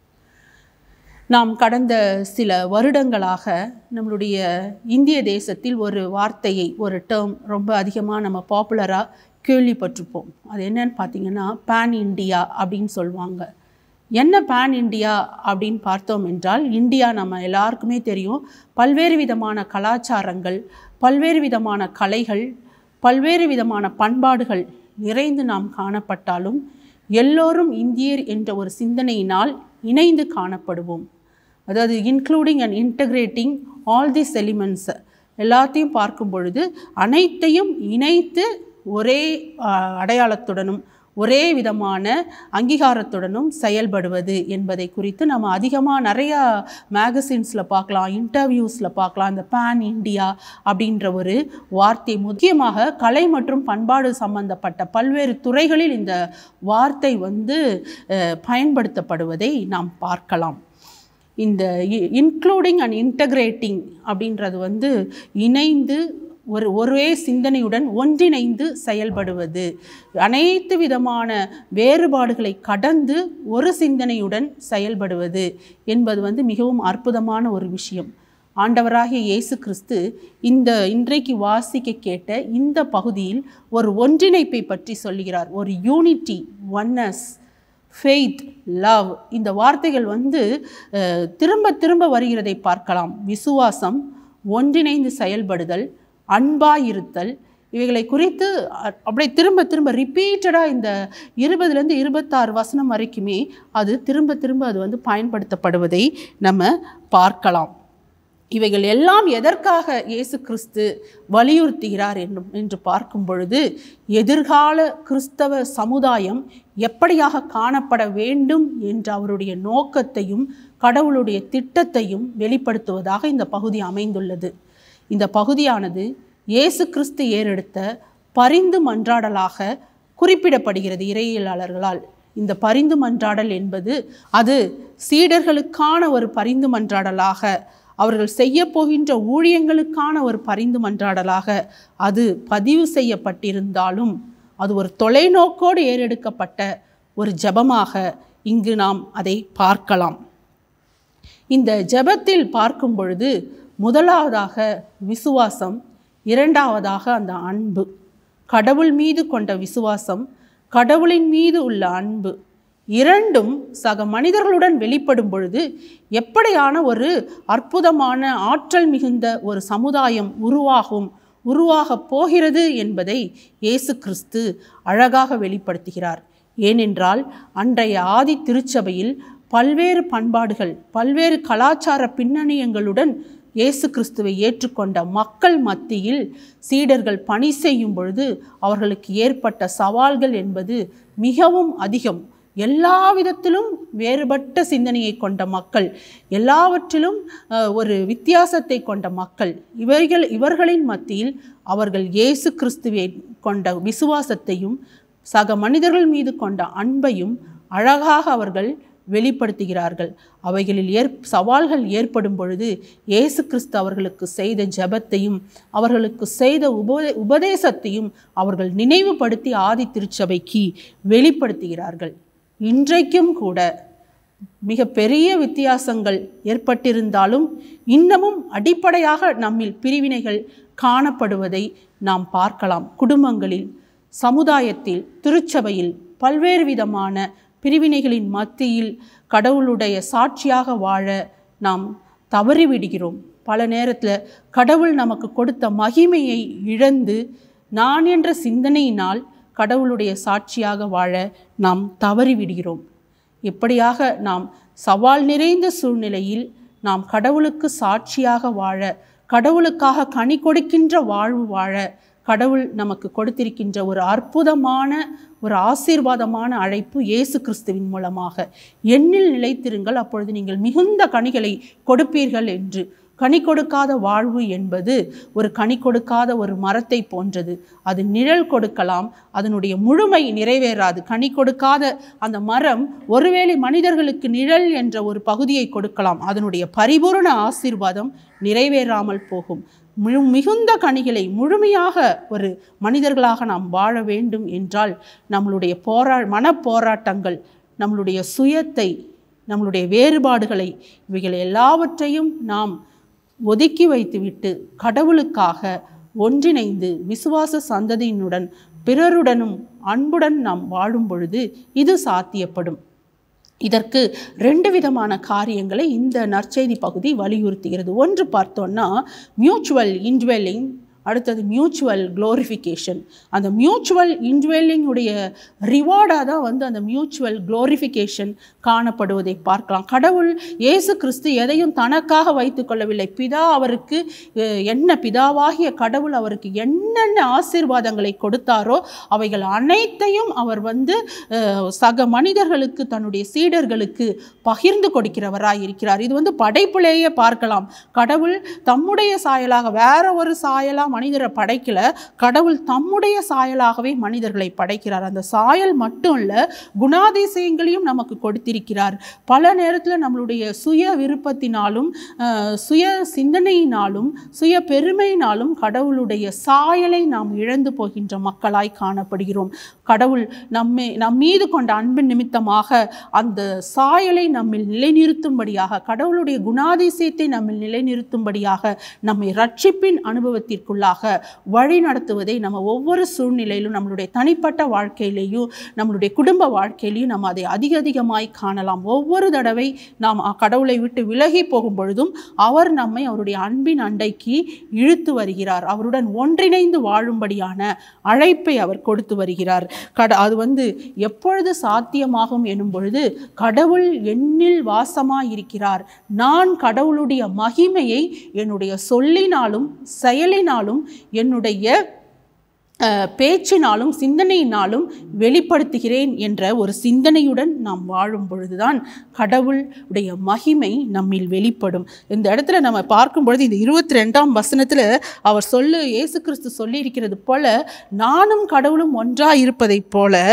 நாம் கடந்த சில வருடங்களாக நம்மளுடைய இந்திய தேசத்தில் ஒரு வார்த்தையை ஒரு டேர்ம் ரொம்ப அதிகமாக நம்ம பாப்புலராக கேள்விப்பட்டிருப்போம் அது என்னன்னு பார்த்தீங்கன்னா பேன் இண்டியா அப்படின்னு சொல்லுவாங்க என்ன பேன் இண்டியா அப்படின்னு பார்த்தோம் என்றால் இந்தியா நம்ம எல்லாருக்குமே தெரியும் பல்வேறு விதமான கலாச்சாரங்கள் பல்வேறு விதமான கலைகள் பல்வேறு விதமான பண்பாடுகள் நிறைந்து நாம் காணப்பட்டாலும் எல்லோரும் இந்தியர் என்ற ஒரு சிந்தனையினால் இணைந்து காணப்படுவோம் அதாவது including and integrating all this elements எல்லாத்தையும் பார்க்கும் பொழுது அனைத்தையும் இணைத்து ஒரே ஆஹ், அடையாளத்துடனும் ஒரே விதமான அங்கீகாரத்துடனும் செயல்படுவது என்பதை குறித்து நம்ம அதிகமாக நிறையா மேகசின்ஸில் பார்க்கலாம் இன்டர்வியூஸில் பார்க்கலாம் இந்த பேன் இண்டியா அப்படின்ற ஒரு வார்த்தை முக்கியமாக கலை மற்றும் பண்பாடு சம்பந்தப்பட்ட பல்வேறு துறைகளில் இந்த வார்த்தை வந்து அஹ், பயன்படுத்தப்படுவதை நாம் பார்க்கலாம் இந்த இன்க்ளூடிங் அண்ட் இன்டகிரேட்டிங் அப்படின்றது வந்து இணைந்து ஒரு ஒரே சிந்தனையுடன் ஒன்றிணைந்து செயல்படுவது அனைத்து விதமான வேறுபாடுகளை கடந்து ஒரு சிந்தனையுடன் செயல்படுவது என்பது வந்து மிகவும் அற்புதமான ஒரு விஷயம் ஆண்டவராகிய இயேசு கிறிஸ்து இந்த இன்றைக்கு வாசிக்க கேட்ட இந்த பகுதியில் ஒரு ஒன்றிணைப்பை பற்றி சொல்லுகிறார் ஒரு யூனிட்டி ஒன்னஸ் ஃபெய்த் லவ் இந்த வார்த்தைகள் வந்து அஹ், திரும்ப திரும்ப வருகிறதை பார்க்கலாம் விசுவாசம் ஒன்றிணைந்து செயல்படுதல் அன்பாயிருத்தல் இவைகளை குறித்து அ- அப்படியே திரும்ப திரும்ப ரிப்பீட்டடாக இந்த இருபதுலேருந்து இருபத்தாறு வசனம் வரைக்குமே அது திரும்ப திரும்ப அது வந்து பயன்படுத்தப்படுவதை நம்ம பார்க்கலாம் இவைகள் எல்லாம் எதற்காக இயேசு கிறிஸ்து வலியுறுத்துகிறார் என்னும் என்று பார்க்கும் பொழுது எதிர்கால கிறிஸ்தவ சமுதாயம் எப்படியாக காணப்பட வேண்டும் என்ற அவருடைய நோக்கத்தையும் கடவுளுடைய திட்டத்தையும் வெளிப்படுத்துவதாக இந்த பகுதி அமைந்துள்ளது இந்த பகுதியானது இயேசு கிறிஸ்து ஏறெடுத்த பரிந்து மன்றாடலாக குறிப்பிடப்படுகிறது இறையியலாளர்களால் இந்த பரிந்து மன்றாடல் என்பது அது சீடர்களுக்கான ஒரு பரிந்து மன்றாடலாக அவர்கள் செய்ய போகின்ற ஊழியங்களுக்கான ஒரு பரிந்து மன்றாடலாக அது பதிவு செய்யப்பட்டிருந்தாலும் அது ஒரு தொலைநோக்கோடு ஏறெடுக்கப்பட்ட ஒரு ஜெபமாக இங்கு நாம் அதை பார்க்கலாம் இந்த ஜெபத்தில் பார்க்கும் பொழுது முதலாவதாக விசுவாசம் இரண்டாவதாக அந்த அன்பு கடவுள் மீது கொண்ட விசுவாசம் கடவுளின் மீது உள்ள அன்பு இரண்டும் சக மனிதர்களுடன் வெளிப்படும் பொழுது எப்படியான ஒரு அற்புதமான ஆற்றல் மிகுந்த ஒரு சமுதாயம் உருவாகும் உருவாகப் போகிறது என்பதை இயேசு கிறிஸ்து அழகாக வெளிப்படுத்துகிறார் ஏனென்றால் அன்றைய ஆதி திருச்சபையில் பல்வேறு பண்பாடுகள் பல்வேறு கலாச்சார பின்னணியங்களுடன் இயேசு கிறிஸ்துவை ஏற்றுக்கொண்ட மக்கள் மத்தியில் சீடர்கள் பணி செய்யும் பொழுது அவர்களுக்கு ஏற்பட்ட சவால்கள் என்பது மிகவும் அதிகம் எல்லா விதத்திலும் வேறுபட்ட சிந்தனையை கொண்ட மக்கள் எல்லாவற்றிலும் அஹ், ஒரு வித்தியாசத்தை கொண்ட மக்கள் இவர்கள் இவர்களின் மத்தியில் அவர்கள் இயேசு கிறிஸ்துவை கொண்ட விசுவாசத்தையும் சக மனிதர்கள் மீது கொண்ட அன்பையும் அழகாக அவர்கள் வெளிப்படுத்துகிறார்கள் அவைகளில் ஏற் சவால்கள் ஏற்படும் பொழுது இயேசு கிறிஸ்து அவர்களுக்கு செய்த ஜெபத்தையும் அவர்களுக்கு செய்த உபதே உபதேசத்தையும் அவர்கள் நினைவுபடுத்தி ஆதி திருச்சபைக்கு வெளிப்படுத்துகிறார்கள் இன்றைக்கும் கூட மிக பெரிய வித்தியாசங்கள் ஏற்பட்டிருந்தாலும் இன்னமும் அடிப்படையாக நம்மில் பிரிவினைகள் காணப்படுவதை நாம் பார்க்கலாம் குடும்பங்களில் சமுதாயத்தில் திருச்சபையில் பல்வேறு விதமான பிரிவினைகளின் மத்தியில் கடவுளுடைய சாட்சியாக வாழ நாம் தவறிவிடுகிறோம் பல நேரத்தில் கடவுள் நமக்கு கொடுத்த மகிமையை இழந்து நான் என்ற சிந்தனையினால் கடவுளுடைய சாட்சியாக வாழ நாம் தவறிவிடுகிறோம் இப்படியாக நாம் சவால் நிறைந்த சூழ்நிலையில் நாம் கடவுளுக்கு சாட்சியாக வாழ கடவுளுக்காக கனி கொடுக்கின்ற வாழ்வு வாழ கடவுள் நமக்கு கொடுத்திருக்கின்ற ஒரு அற்புதமான ஒரு ஆசீர்வாதமான அழைப்பு இயேசு கிறிஸ்துவின் மூலமாக எண்ணில் நிலைத்திருங்கள் அப்பொழுது நீங்கள் மிகுந்த கனிகளை கொடுப்பீர்கள் என்று கனி கொடுக்காத வாழ்வு என்பது ஒரு கனி கொடுக்காத ஒரு மரத்தை போன்றது அது நிழல் கொடுக்கலாம் அதனுடைய முழுமை நிறைவேறாது கனி கொடுக்காத அந்த மரம் ஒருவேளை மனிதர்களுக்கு நிழல் என்ற ஒரு பகுதியை கொடுக்கலாம் அதனுடைய பரிபூரண ஆசீர்வாதம் நிறைவேறாமல் போகும் முழு மிகுந்த கனிகளை முழுமையாக ஒரு மனிதர்களாக நாம் வாழ வேண்டும் என்றால் நம்மளுடைய போரா மனப்போராட்டங்கள் நம்மளுடைய சுயத்தை நம்மளுடைய வேறுபாடுகளை இவைகள் எல்லாவற்றையும் நாம் ஒதுக்கி வைத்துவிட்டு கடவுளுக்காக ஒன்றிணைந்து விசுவாச சந்ததியினுடன் பிறருடனும் அன்புடன் நாம் வாழும் பொழுது இது சாத்தியப்படும் இதற்கு ரெண்டு விதமான காரியங்களை இந்த நற்செய்தி பகுதி வலியுறுத்துகிறது ஒன்று பார்த்தோன்னா மியூச்சுவல் இன்ட்வெல்லிங் அடுத்தது மியூச்சுவல் க்ளோரிஃபிகேஷன் அந்த மியூச்சுவல் இன்ட்வெல்லிங் உடைய ரிவார்டாக தான் வந்து அந்த மியூச்சுவல் க்ளோரிஃபிகேஷன் காணப்படுவதை பார்க்கலாம் கடவுள் இயேசு கிறிஸ்து எதையும் தனக்காக வைத்துக் கொள்ளவில்லை பிதா அவருக்கு அஹ், என்ன பிதாவாகிய கடவுள் அவருக்கு என்னென்ன ஆசீர்வாதங்களை கொடுத்தாரோ அவைகள் அனைத்தையும் அவர் வந்து அஹ், சக மனிதர்களுக்கு தன்னுடைய சீடர்களுக்கு பகிர்ந்து கொடுக்கிறவராய் இருக்கிறார் இது வந்து படைப்பிலேயே பார்க்கலாம் கடவுள் தம்முடைய சாயலாக வேற ஒரு சாயலாக மனிதரை படைக்கல கடவுள் தம்முடைய சாயலாகவே மனிதர்களை படைக்கிறார் அந்த சாயல் மட்டும் இல்லை குணாதிசயங்களையும் நமக்கு கொடுத்திருக்கிறார் பல நேரத்தில் நம்மளுடைய சுய விருப்பத்தினாலும் அஹ், சுய சிந்தனையினாலும் சுய பெருமையினாலும் கடவுளுடைய சாயலை நாம் இழந்து போகின்ற மக்களாய் காணப்படுகிறோம் கடவுள் நம்மை நம் மீது கொண்ட அன்பின் நிமித்தமாக அந்த சாயலை நம்மில் நிலைநிறுத்தும்படியாக கடவுளுடைய குணாதிசயத்தை நம்மில் நிலைநிறுத்தும்படியாக நம்மை ரட்சிப்பின் அனுபவத்திற்குள்ளாக வழி நடத்துவதை நம்ம ஒவ்வொரு சூழ்நிலையிலும் நம்மளுடைய தனிப்பட்ட வாழ்க்கையிலேயும் நம்மளுடைய குடும்ப வாழ்க்கையிலையும் நம்ம அதை அதிக அதிகமாய் காணலாம் ஒவ்வொரு தடவை நாம் அ- கடவுளை விட்டு விலகி போகும் பொழுதும் அவர் நம்மை அவருடைய அன்பின் அண்டைக்கு இழுத்து வருகிறார் அவருடன் ஒன்றிணைந்து வாழும்படியான அழைப்பை அவர் கொடுத்து வருகிறார் கட அது வந்து எப்பொழுது சாத்தியமாகும் எனும் பொழுது கடவுள் என்னில் வாசமாய் இருக்கிறார் நான் கடவுளுடைய மகிமையை என்னுடைய சொல்லினாலும் செயலினாலும் என்னுடைய அஹ், பேச்சினாலும் சிந்தனையினாலும் வெளிப்படுத்துகிறேன் என்ற ஒரு சிந்தனையுடன் நாம் வாழும் பொழுதுதான் கடவுளுடைய மகிமை நம்மில் வெளிப்படும் இந்த இடத்துல நம்ம பார்க்கும் பொழுது இந்த இருபத்தி ரெண்டாம் வசனத்தில் அவர் சொல்லு இயேசு கிறிஸ்து சொல்லியிருக்கிறது போல நானும் கடவுளும் ஒன்றாக இருப்பதைப் போல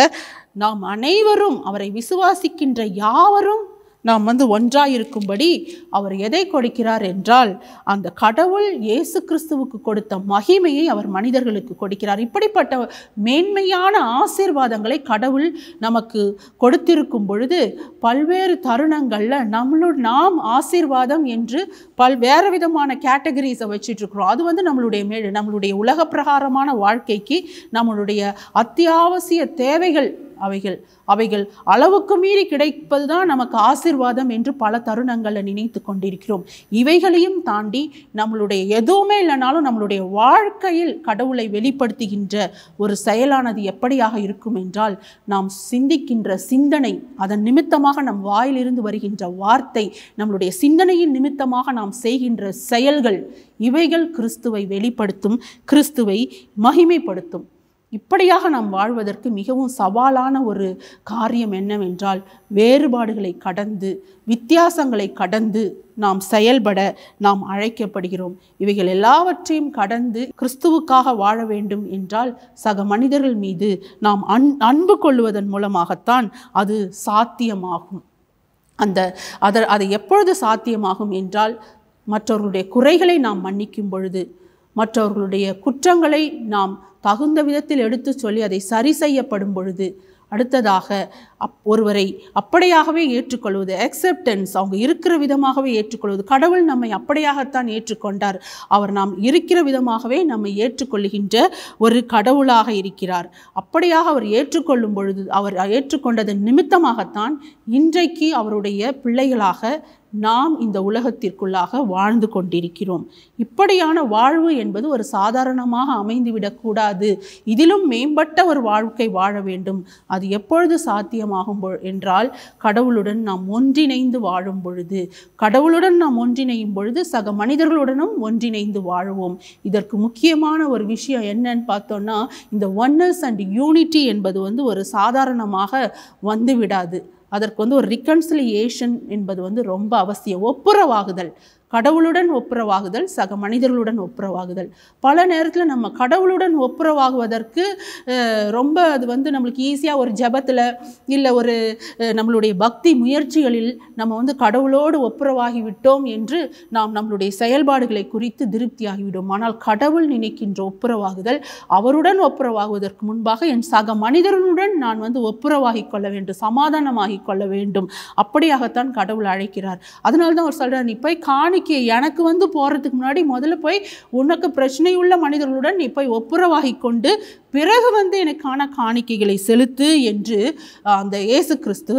நாம் அனைவரும் அவரை விசுவாசிக்கின்ற யாவரும் நாம் வந்து ஒன்றாயிருக்கும்படி அவர் எதை கொடுக்கிறார் என்றால் அந்த கடவுள் இயேசு கிறிஸ்துவுக்கு கொடுத்த மகிமையை அவர் மனிதர்களுக்கு கொடுக்கிறார் இப்படிப்பட்ட மேன்மையான ஆசீர்வாதங்களை கடவுள் நமக்கு கொடுத்திருக்கும் பொழுது பல்வேறு தருணங்களில் நம்மளோட நாம் ஆசீர்வாதம் என்று பல் வேறு விதமான கேட்டகரிஸை வச்சுட்டு இருக்கிறோம் அது வந்து நம்மளுடைய மே நம்மளுடைய உலக பிரகாரமான வாழ்க்கைக்கு நம்மளுடைய அத்தியாவசிய தேவைகள் அவைகள் அவைகள் அளவுக்கு மீறி கிடைப்பது தான் நமக்கு ஆசீர்வாதம் என்று பல தருணங்களில் நினைத்து கொண்டிருக்கிறோம் இவைகளையும் தாண்டி நம்மளுடைய எதுவுமே இல்லைனாலும் நம்மளுடைய வாழ்க்கையில் கடவுளை வெளிப்படுத்துகின்ற ஒரு செயலானது எப்படியாக இருக்கும் என்றால் நாம் சிந்திக்கின்ற சிந்தனை அதன் நிமித்தமாக நம் வாயிலிருந்து வருகின்ற வார்த்தை நம்மளுடைய சிந்தனையின் நிமித்தமாக நாம் செய்கின்ற செயல்கள் இவைகள் கிறிஸ்துவை வெளிப்படுத்தும் கிறிஸ்துவை மகிமைப்படுத்தும் இப்படியாக நாம் வாழ்வதற்கு மிகவும் சவாலான ஒரு காரியம் என்னவென்றால் வேறுபாடுகளை கடந்து வித்தியாசங்களை கடந்து நாம் செயல்பட நாம் அழைக்கப்படுகிறோம் இவைகள் எல்லாவற்றையும் கடந்து கிறிஸ்துவுக்காக வாழ வேண்டும் என்றால் சக மனிதர்கள் மீது நாம் அன் அன்பு கொள்வதன் மூலமாகத்தான் அது சாத்தியமாகும் அந்த அதை அதை எப்பொழுது சாத்தியமாகும் என்றால் மற்றவர்களுடைய குறைகளை நாம் மன்னிக்கும் பொழுது மற்றவர்களுடைய குற்றங்களை நாம் தகுந்த விதத்தில் எடுத்து சொல்லி அதை சரி செய்யப்படும் பொழுது அடுத்ததாக அப் ஒருவரை அப்படியாகவே ஏற்றுக்கொள்வது அக்செப்டன்ஸ் அவங்க இருக்கிற விதமாகவே ஏற்றுக்கொள்வது கடவுள் நம்மை அப்படியாகத்தான் ஏற்றுக்கொண்டார் அவர் நாம் இருக்கிற விதமாகவே நம்மை ஏற்றுக்கொள்ளுகின்ற ஒரு கடவுளாக இருக்கிறார் அப்படியாக அவர் ஏற்றுக்கொள்ளும் பொழுது அவர் ஏற்றுக்கொண்டதன் நிமித்தமாகத்தான் இன்றைக்கு அவருடைய பிள்ளைகளாக நாம் இந்த உலகத்திற்குள்ளாக வாழ்ந்து கொண்டிருக்கிறோம் இப்படியான வாழ்வு என்பது ஒரு சாதாரணமாக அமைந்துவிடக்கூடாது இதிலும் மேம்பட்ட ஒரு வாழ்க்கை வாழ வேண்டும் அது எப்பொழுது சாத்தியமாகும் பொ- என்றால் கடவுளுடன் நாம் ஒன்றிணைந்து வாழும் பொழுது கடவுளுடன் நாம் ஒன்றிணையும் பொழுது சக மனிதர்களுடனும் ஒன்றிணைந்து வாழுவோம் இதற்கு முக்கியமான ஒரு விஷயம் என்னன்னு பார்த்தோம்னா இந்த ஒன்னஸ் அண்ட் யூனிட்டி என்பது வந்து ஒரு சாதாரணமாக வந்து விடாது அதற்கு வந்து ஒரு ரிகன்சிலியேஷன் என்பது வந்து ரொம்ப அவசியம் ஒப்புரவாகுதல் கடவுளுடன் ஒப்புரவாகுதல் சக மனிதர்களுடன் ஒப்புரவாகுதல் பல நேரத்தில் நம்ம கடவுளுடன் ஒப்புரவாகுவதற்கு அஹ், ரொம்ப அது வந்து நம்மளுக்கு ஈஸியாக ஒரு ஜெபத்தில் இல்லை ஒரு அஹ், நம்மளுடைய பக்தி முயற்சிகளில் நம்ம வந்து கடவுளோடு ஒப்புரவாகி விட்டோம் என்று நாம் நம்மளுடைய செயல்பாடுகளை குறித்து திருப்தியாகிவிடும் ஆனால் கடவுள் நினைக்கின்ற ஒப்புரவாகுதல் அவருடன் ஒப்புரவாகுவதற்கு முன்பாக என் சக மனிதனுடன் நான் வந்து ஒப்புரவாகி கொள்ள வேண்டும் சமாதானமாகி கொள்ள வேண்டும் அப்படியாகத்தான் கடவுள் அழைக்கிறார் அதனால தான் அவர் சொல்கிறார் நீ போய் காணிக்கை எனக்கு வந்து போகிறதுக்கு முன்னாடி முதல்ல போய் உனக்கு பிரச்சனையுள்ள மனிதர்களுடன் நீ போய் ஒப்புரவாகி கொண்டு பிறகு வந்து எனக்கான காணிக்கைகளை செலுத்து என்று அஹ், அந்த இயேசு கிறிஸ்து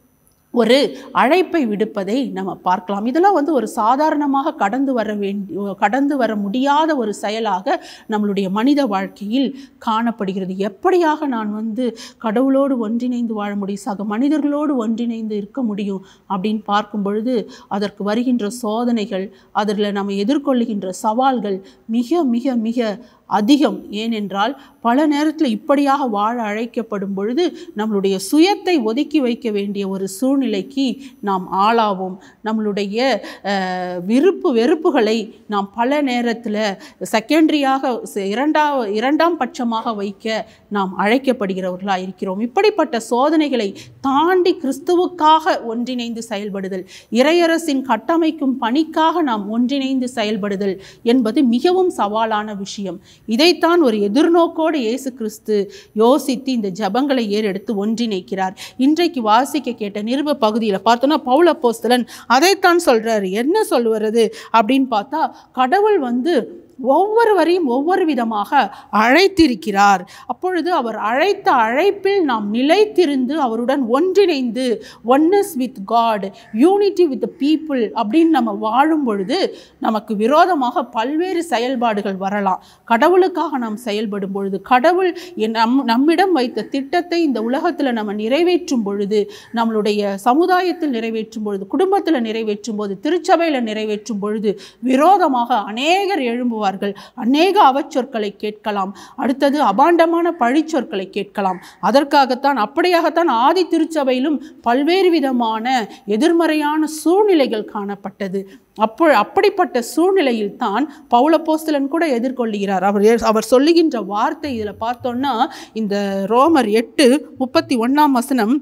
ஒரு அழைப்பை விடுப்பதை நம்ம பார்க்கலாம் இதெல்லாம் வந்து ஒரு சாதாரணமாக கடந்து வர வேண்டி கடந்து வர முடியாத ஒரு செயலாக நம்மளுடைய மனித வாழ்க்கையில் காணப்படுகிறது எப்படியாக நான் வந்து கடவுளோடு ஒன்றிணைந்து வாழ முடியும் சக மனிதர்களோடு ஒன்றிணைந்து இருக்க முடியும் அப்படின்னு பார்க்கும் பொழுது அதற்கு வருகின்ற சோதனைகள் அதில் நம்ம எதிர்கொள்ளுகின்ற சவால்கள் மிக மிக மிக அதிகம் ஏனென்றால் பல நேரத்தில் இப்படியாக வாழ அழைக்கப்படும் பொழுது நம்மளுடைய சுயத்தை ஒதுக்கி வைக்க வேண்டிய ஒரு சூழ்நிலைக்கு நாம் ஆளாவோம் நம்மளுடைய அஹ், விருப்பு வெறுப்புகளை நாம் பல நேரத்தில் செகண்டரியாக இரண்டாம் இரண்டாம் பட்சமாக வைக்க நாம் அழைக்கப்படுகிறவர்களாக இருக்கிறோம் இப்படிப்பட்ட சோதனைகளை தாண்டி கிறிஸ்துவுக்காக ஒன்றிணைந்து செயல்படுதல் இறையரசின் கட்டமைக்கும் பணிக்காக நாம் ஒன்றிணைந்து செயல்படுதல் என்பது மிகவும் சவாலான விஷயம் இதைத்தான் ஒரு எதிர்நோக்கோடு இயேசு கிறிஸ்து யோசித்து இந்த ஜபங்களை ஏறெடுத்து ஒன்றிணைக்கிறார் இன்றைக்கு வாசிக்க கேட்ட நிருப பகுதியில் பார்த்தோன்னா பவுல போஸ்தலன் அதைத்தான் சொல்றாரு என்ன சொல்லுவது அப்படின்னு பார்த்தா கடவுள் வந்து ஒவ்வொருவரையும் ஒவ்வொரு விதமாக அழைத்திருக்கிறார் அப்பொழுது அவர் அழைத்த அழைப்பில் நாம் நிலைத்திருந்து அவருடன் ஒன்றிணைந்து oneness with God unity with people அப்படின்னு நம்ம வாழும் பொழுது நமக்கு விரோதமாக பல்வேறு செயல்பாடுகள் வரலாம் கடவுளுக்காக நாம் செயல்படும் பொழுது கடவுள் என் நம் நம்மிடம் வைத்த திட்டத்தை இந்த உலகத்தில் நம்ம நிறைவேற்றும் பொழுது நம்மளுடைய சமுதாயத்தில் நிறைவேற்றும் பொழுது குடும்பத்தில் நிறைவேற்றும் போது திருச்சபையில் நிறைவேற்றும் பொழுது விரோதமாக அநேகர் எழும்புவார்கள் பேசுவார்கள் அநேக அவச்சொற்களை கேட்கலாம் அடுத்தது அபாண்டமான பழிச்சொற்களை கேட்கலாம் அதற்காகத்தான் அப்படியாகத்தான் ஆதி திருச்சபையிலும் பல்வேறு விதமான எதிர்மறையான சூழ்நிலைகள் காணப்பட்டது அப்போ அப்படிப்பட்ட சூழ்நிலையில் தான் பௌலப்போஸ்தலன் கூட எதிர்கொள்ளுகிறார் அவர் ஏ- அவர் சொல்லுகின்ற வார்த்தை இதில் பார்த்தோன்னா இந்த ரோமர் எட்டு முப்பத்தி ஒன்றாம் வசனம்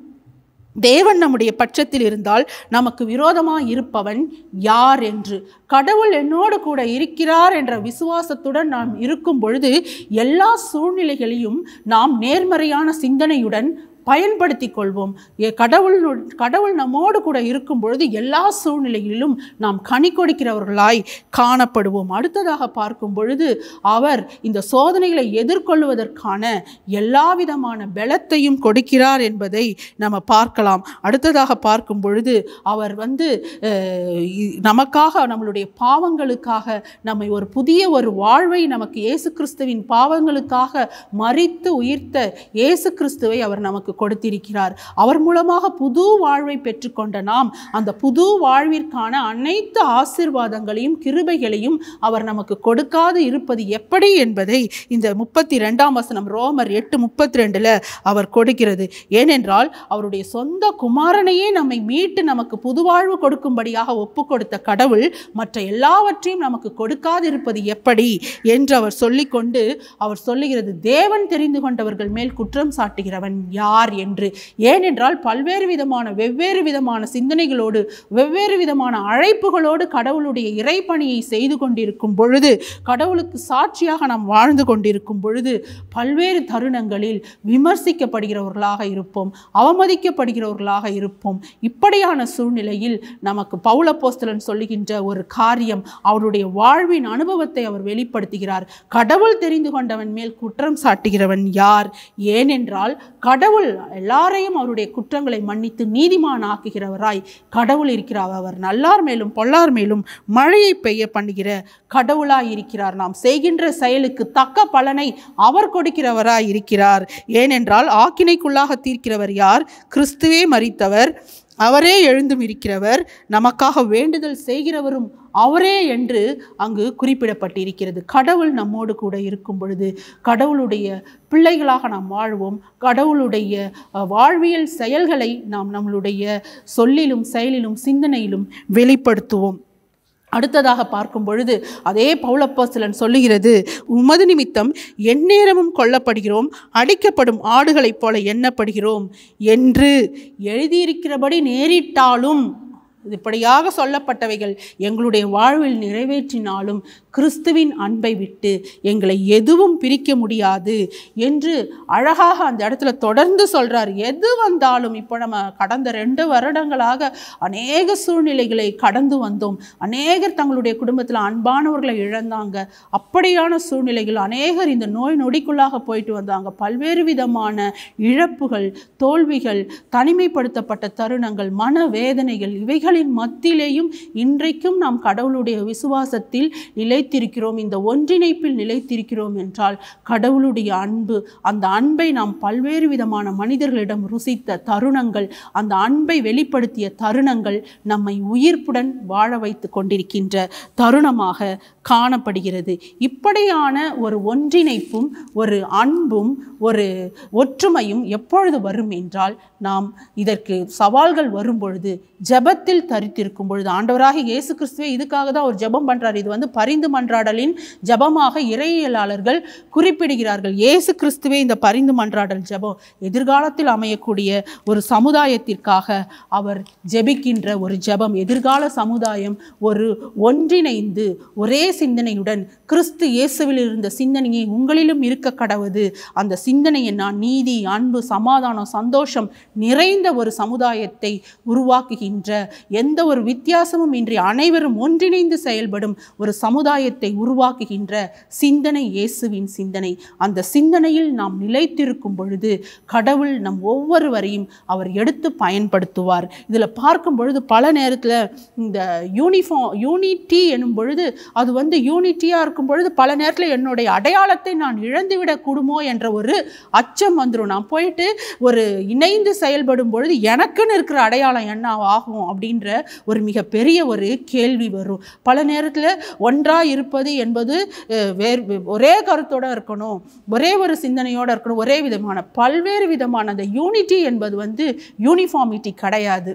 தேவன் நம்முடைய பட்சத்தில் இருந்தால் நமக்கு விரோதமாக இருப்பவன் யார் என்று கடவுள் என்னோடு கூட இருக்கிறார் என்ற விசுவாசத்துடன் நாம் இருக்கும் பொழுது எல்லா சூழ்நிலைகளையும் நாம் நேர்மறையான சிந்தனையுடன் பயன்படுத்தி கொள்வோம் ஏ- கடவுள் கடவுள் நம்மோடு கூட இருக்கும் பொழுது எல்லா சூழ்நிலைகளிலும் நாம் கனி கொடுக்கிறவர்களாய் காணப்படுவோம் அடுத்ததாக பார்க்கும் பொழுது அவர் இந்த சோதனைகளை எதிர்கொள்வதற்கான எல்லா விதமான பலத்தையும் கொடுக்கிறார் என்பதை நம்ம பார்க்கலாம் அடுத்ததாக பார்க்கும் பொழுது அவர் வந்து அஹ், இ- நமக்காக நம்மளுடைய பாவங்களுக்காக நம்மை ஒரு புதிய ஒரு வாழ்வை நமக்கு இயேசு கிறிஸ்துவின் பாவங்களுக்காக மரித்து உயிர்த்த இயேசு கிறிஸ்துவை அவர் நமக்கு கொடுத்திருக்கிறார் அவர் மூலமாக புது வாழ்வை பெற்றுக்கொண்ட நாம் அந்த புது வாழ்விற்கான அனைத்து ஆசீர்வாதங்களையும் கிருபைகளையும் அவர் நமக்கு கொடுக்காது இருப்பது எப்படி என்பதை இந்த முப்பத்தி ரெண்டாம் வசனம் ரோமர் எட்டு முப்பத்தி ரெண்டில் அவர் கொடுக்கிறது ஏனென்றால் அவருடைய சொந்த குமாரனையே நம்மை மீட்டு நமக்கு புது வாழ்வு கொடுக்கும்படியாக ஒப்பு கொடுத்த கடவுள் மற்ற எல்லாவற்றையும் நமக்கு கொடுக்காது இருப்பது எப்படி என்று அவர் சொல்லிக்கொண்டு அவர் சொல்லுகிறது தேவன் தெரிந்து கொண்டவர்கள் மேல் குற்றம் சாட்டுகிறவன் யார் என்று ஏனென்றால் பல்வேறு விதமான வெவ்வேறு விதமான சிந்தனைகளோடு வெவ்வேறு விதமான அழைப்புகளோடு கடவுளுடைய இறைப்பணியை செய்து கொண்டிருக்கும் பொழுது கடவுளுக்கு சாட்சியாக நாம் வாழ்ந்து கொண்டிருக்கும் பொழுது பல்வேறு தருணங்களில் விமர்சிக்கப்படுகிறவர்களாக இருப்போம் அவமதிக்கப்படுகிறவர்களாக இருப்போம் இப்படியான சூழ்நிலையில் நமக்கு பௌலப்போஸ்தலன் சொல்லுகின்ற ஒரு காரியம் அவருடைய வாழ்வின் அனுபவத்தை அவர் வெளிப்படுத்துகிறார் கடவுள் தெரிந்து கொண்டவன் மேல் குற்றம் சாட்டுகிறவன் யார் ஏனென்றால் கடவுள் எல்லாரையும் அவருடைய குற்றங்களை மன்னித்து நீதிமான் ஆக்குகிறவராய் கடவுள் இருக்கிறார் அவர் நல்லார் மேலும் பொல்லார் மேலும் மழையை பெய்ய பண்ணுகிற கடவுளாய் இருக்கிறார் நாம் செய்கின்ற செயலுக்கு தக்க பலனை அவர் கொடுக்கிறவராய் இருக்கிறார் ஏனென்றால் ஆக்கினைக்குள்ளாக தீர்க்கிறவர் யார் கிறிஸ்துவே மரித்தவர் அவரே எழுந்தும் இருக்கிறவர் நமக்காக வேண்டுதல் செய்கிறவரும் அவரே என்று அங்கு குறிப்பிடப்பட்டிருக்கிறது கடவுள் நம்மோடு கூட இருக்கும் பொழுது கடவுளுடைய பிள்ளைகளாக நாம் வாழ்வோம் கடவுளுடைய அஹ், வாழ்வியல் செயல்களை நாம் நம்மளுடைய சொல்லிலும் செயலிலும் சிந்தனையிலும் வெளிப்படுத்துவோம் அடுத்ததாக பார்க்கும் பொழுது அதே பௌலப்போஸ்தலன் சொல்லுகிறது உமது நிமித்தம் எந்நேரமும் கொல்லப்படுகிறோம் அடிக்கப்படும் ஆடுகளைப் போல எண்ணப்படுகிறோம் என்று எழுதியிருக்கிறபடி நேரிட்டாலும் இப்படியாக சொல்லப்பட்டவைகள் எங்களுடைய வாழ்வில் நிறைவேற்றினாலும் கிறிஸ்துவின் அன்பை விட்டு எங்களை எதுவும் பிரிக்க முடியாது என்று அழகாக அந்த இடத்துல தொடர்ந்து சொல்றார் எது வந்தாலும் இப்போ நம்ம கடந்த ரெண்டு வருடங்களாக அநேக சூழ்நிலைகளை கடந்து வந்தோம் அநேகர் தங்களுடைய குடும்பத்தில் அன்பானவர்களை இழந்தாங்க அப்படியான சூழ்நிலைகள் அநேகர் இந்த நோய் நொடிக்குள்ளாக போயிட்டு வந்தாங்க பல்வேறு விதமான இழப்புகள் தோல்விகள் தனிமைப்படுத்தப்பட்ட தருணங்கள் மன வேதனைகள் இவைகளின் மத்தியிலேயும் இன்றைக்கும் நாம் கடவுளுடைய விசுவாசத்தில் நிலைத்திருக்கிறோம் இந்த ஒன்றிணைப்பில் நிலைத்திருக்கிறோம் என்றால் கடவுளுடைய அன்பு அந்த அன்பை நாம் பல்வேறு விதமான மனிதர்களிடம் ருசித்த தருணங்கள் அந்த அன்பை வெளிப்படுத்திய தருணங்கள் நம்மை உயிர்ப்புடன் வாழ வைத்து கொண்டிருக்கின்ற தருணமாக காணப்படுகிறது இப்படியான ஒரு ஒன்றிணைப்பும் ஒரு அன்பும் ஒரு ஒற்றுமையும் எப்பொழுது வரும் என்றால் நாம் இதற்கு சவால்கள் வரும் பொழுது ஜெபத்தில் தரித்திருக்கும் பொழுது ஆண்டவராக இயேசு கிறிஸ்துவே இதுக்காக தான் ஒரு ஜெபம் பண்றார் இது வந்து பரிந்து மன்றாடலின் ஜெபமாக இறையியலாளர்கள் குறிப்பிடுகிறார்கள் இயேசு கிறிஸ்துவே இந்த பரிந்து மன்றாடல் ஜெபம் எதிர்காலத்தில் அமையக்கூடிய ஒரு சமுதாயத்திற்காக அவர் ஜெபிக்கின்ற ஒரு ஜெபம் எதிர்கால சமுதாயம் ஒரு ஒன்றிணைந்து ஒரே சிந்தனையுடன் கிறிஸ்து இயேசுவில் இருந்த சிந்தனையை உங்களிலும் இருக்க கடவுது அந்த சிந்தனையை நான் நீதி அன்பு சமாதானம் சந்தோஷம் நிறைந்த ஒரு சமுதாயத்தை உருவாக்குகின்ற எந்த ஒரு வித்தியாசமும் இன்றி அனைவரும் ஒன்றிணைந்து செயல்படும் ஒரு சமுதாயத்தை உருவாக்குகின்ற சிந்தனை இயேசுவின் சிந்தனை அந்த சிந்தனையில் நாம் நிலைத்திருக்கும் பொழுது கடவுள் நம் ஒவ்வொருவரையும் அவர் எடுத்து பயன்படுத்துவார் இதில் பார்க்கும் பொழுது பல நேரத்தில் இந்த யூனிஃபார்ம் யூனிட்டி எனும் பொழுது அது வந்து யூனிட்டியாக இருக்கும் பொழுது பல நேரத்தில் என்னுடைய அடையாளத்தை நான் இழந்துவிடக் கூடுமோ என்ற ஒரு அச்சம் வந்துடும் நான் போயிட்டு ஒரு இணைந்து செயல்படும் பொழுது எனக்குன்னு இருக்கிற அடையாளம் என்ன ஆகும் அப்படின்னு அப்படின்ற ஒரு மிகப்பெரிய ஒரு கேள்வி வரும் பல நேரத்தில் ஒன்றாக இருப்பது என்பது அஹ், வேறு ஒரே கருத்தோடு இருக்கணும் ஒரே ஒரு சிந்தனையோடு இருக்கணும் ஒரே விதமான பல்வேறு விதமான அந்த யூனிட்டி என்பது வந்து யூனிஃபார்மிட்டி கிடையாது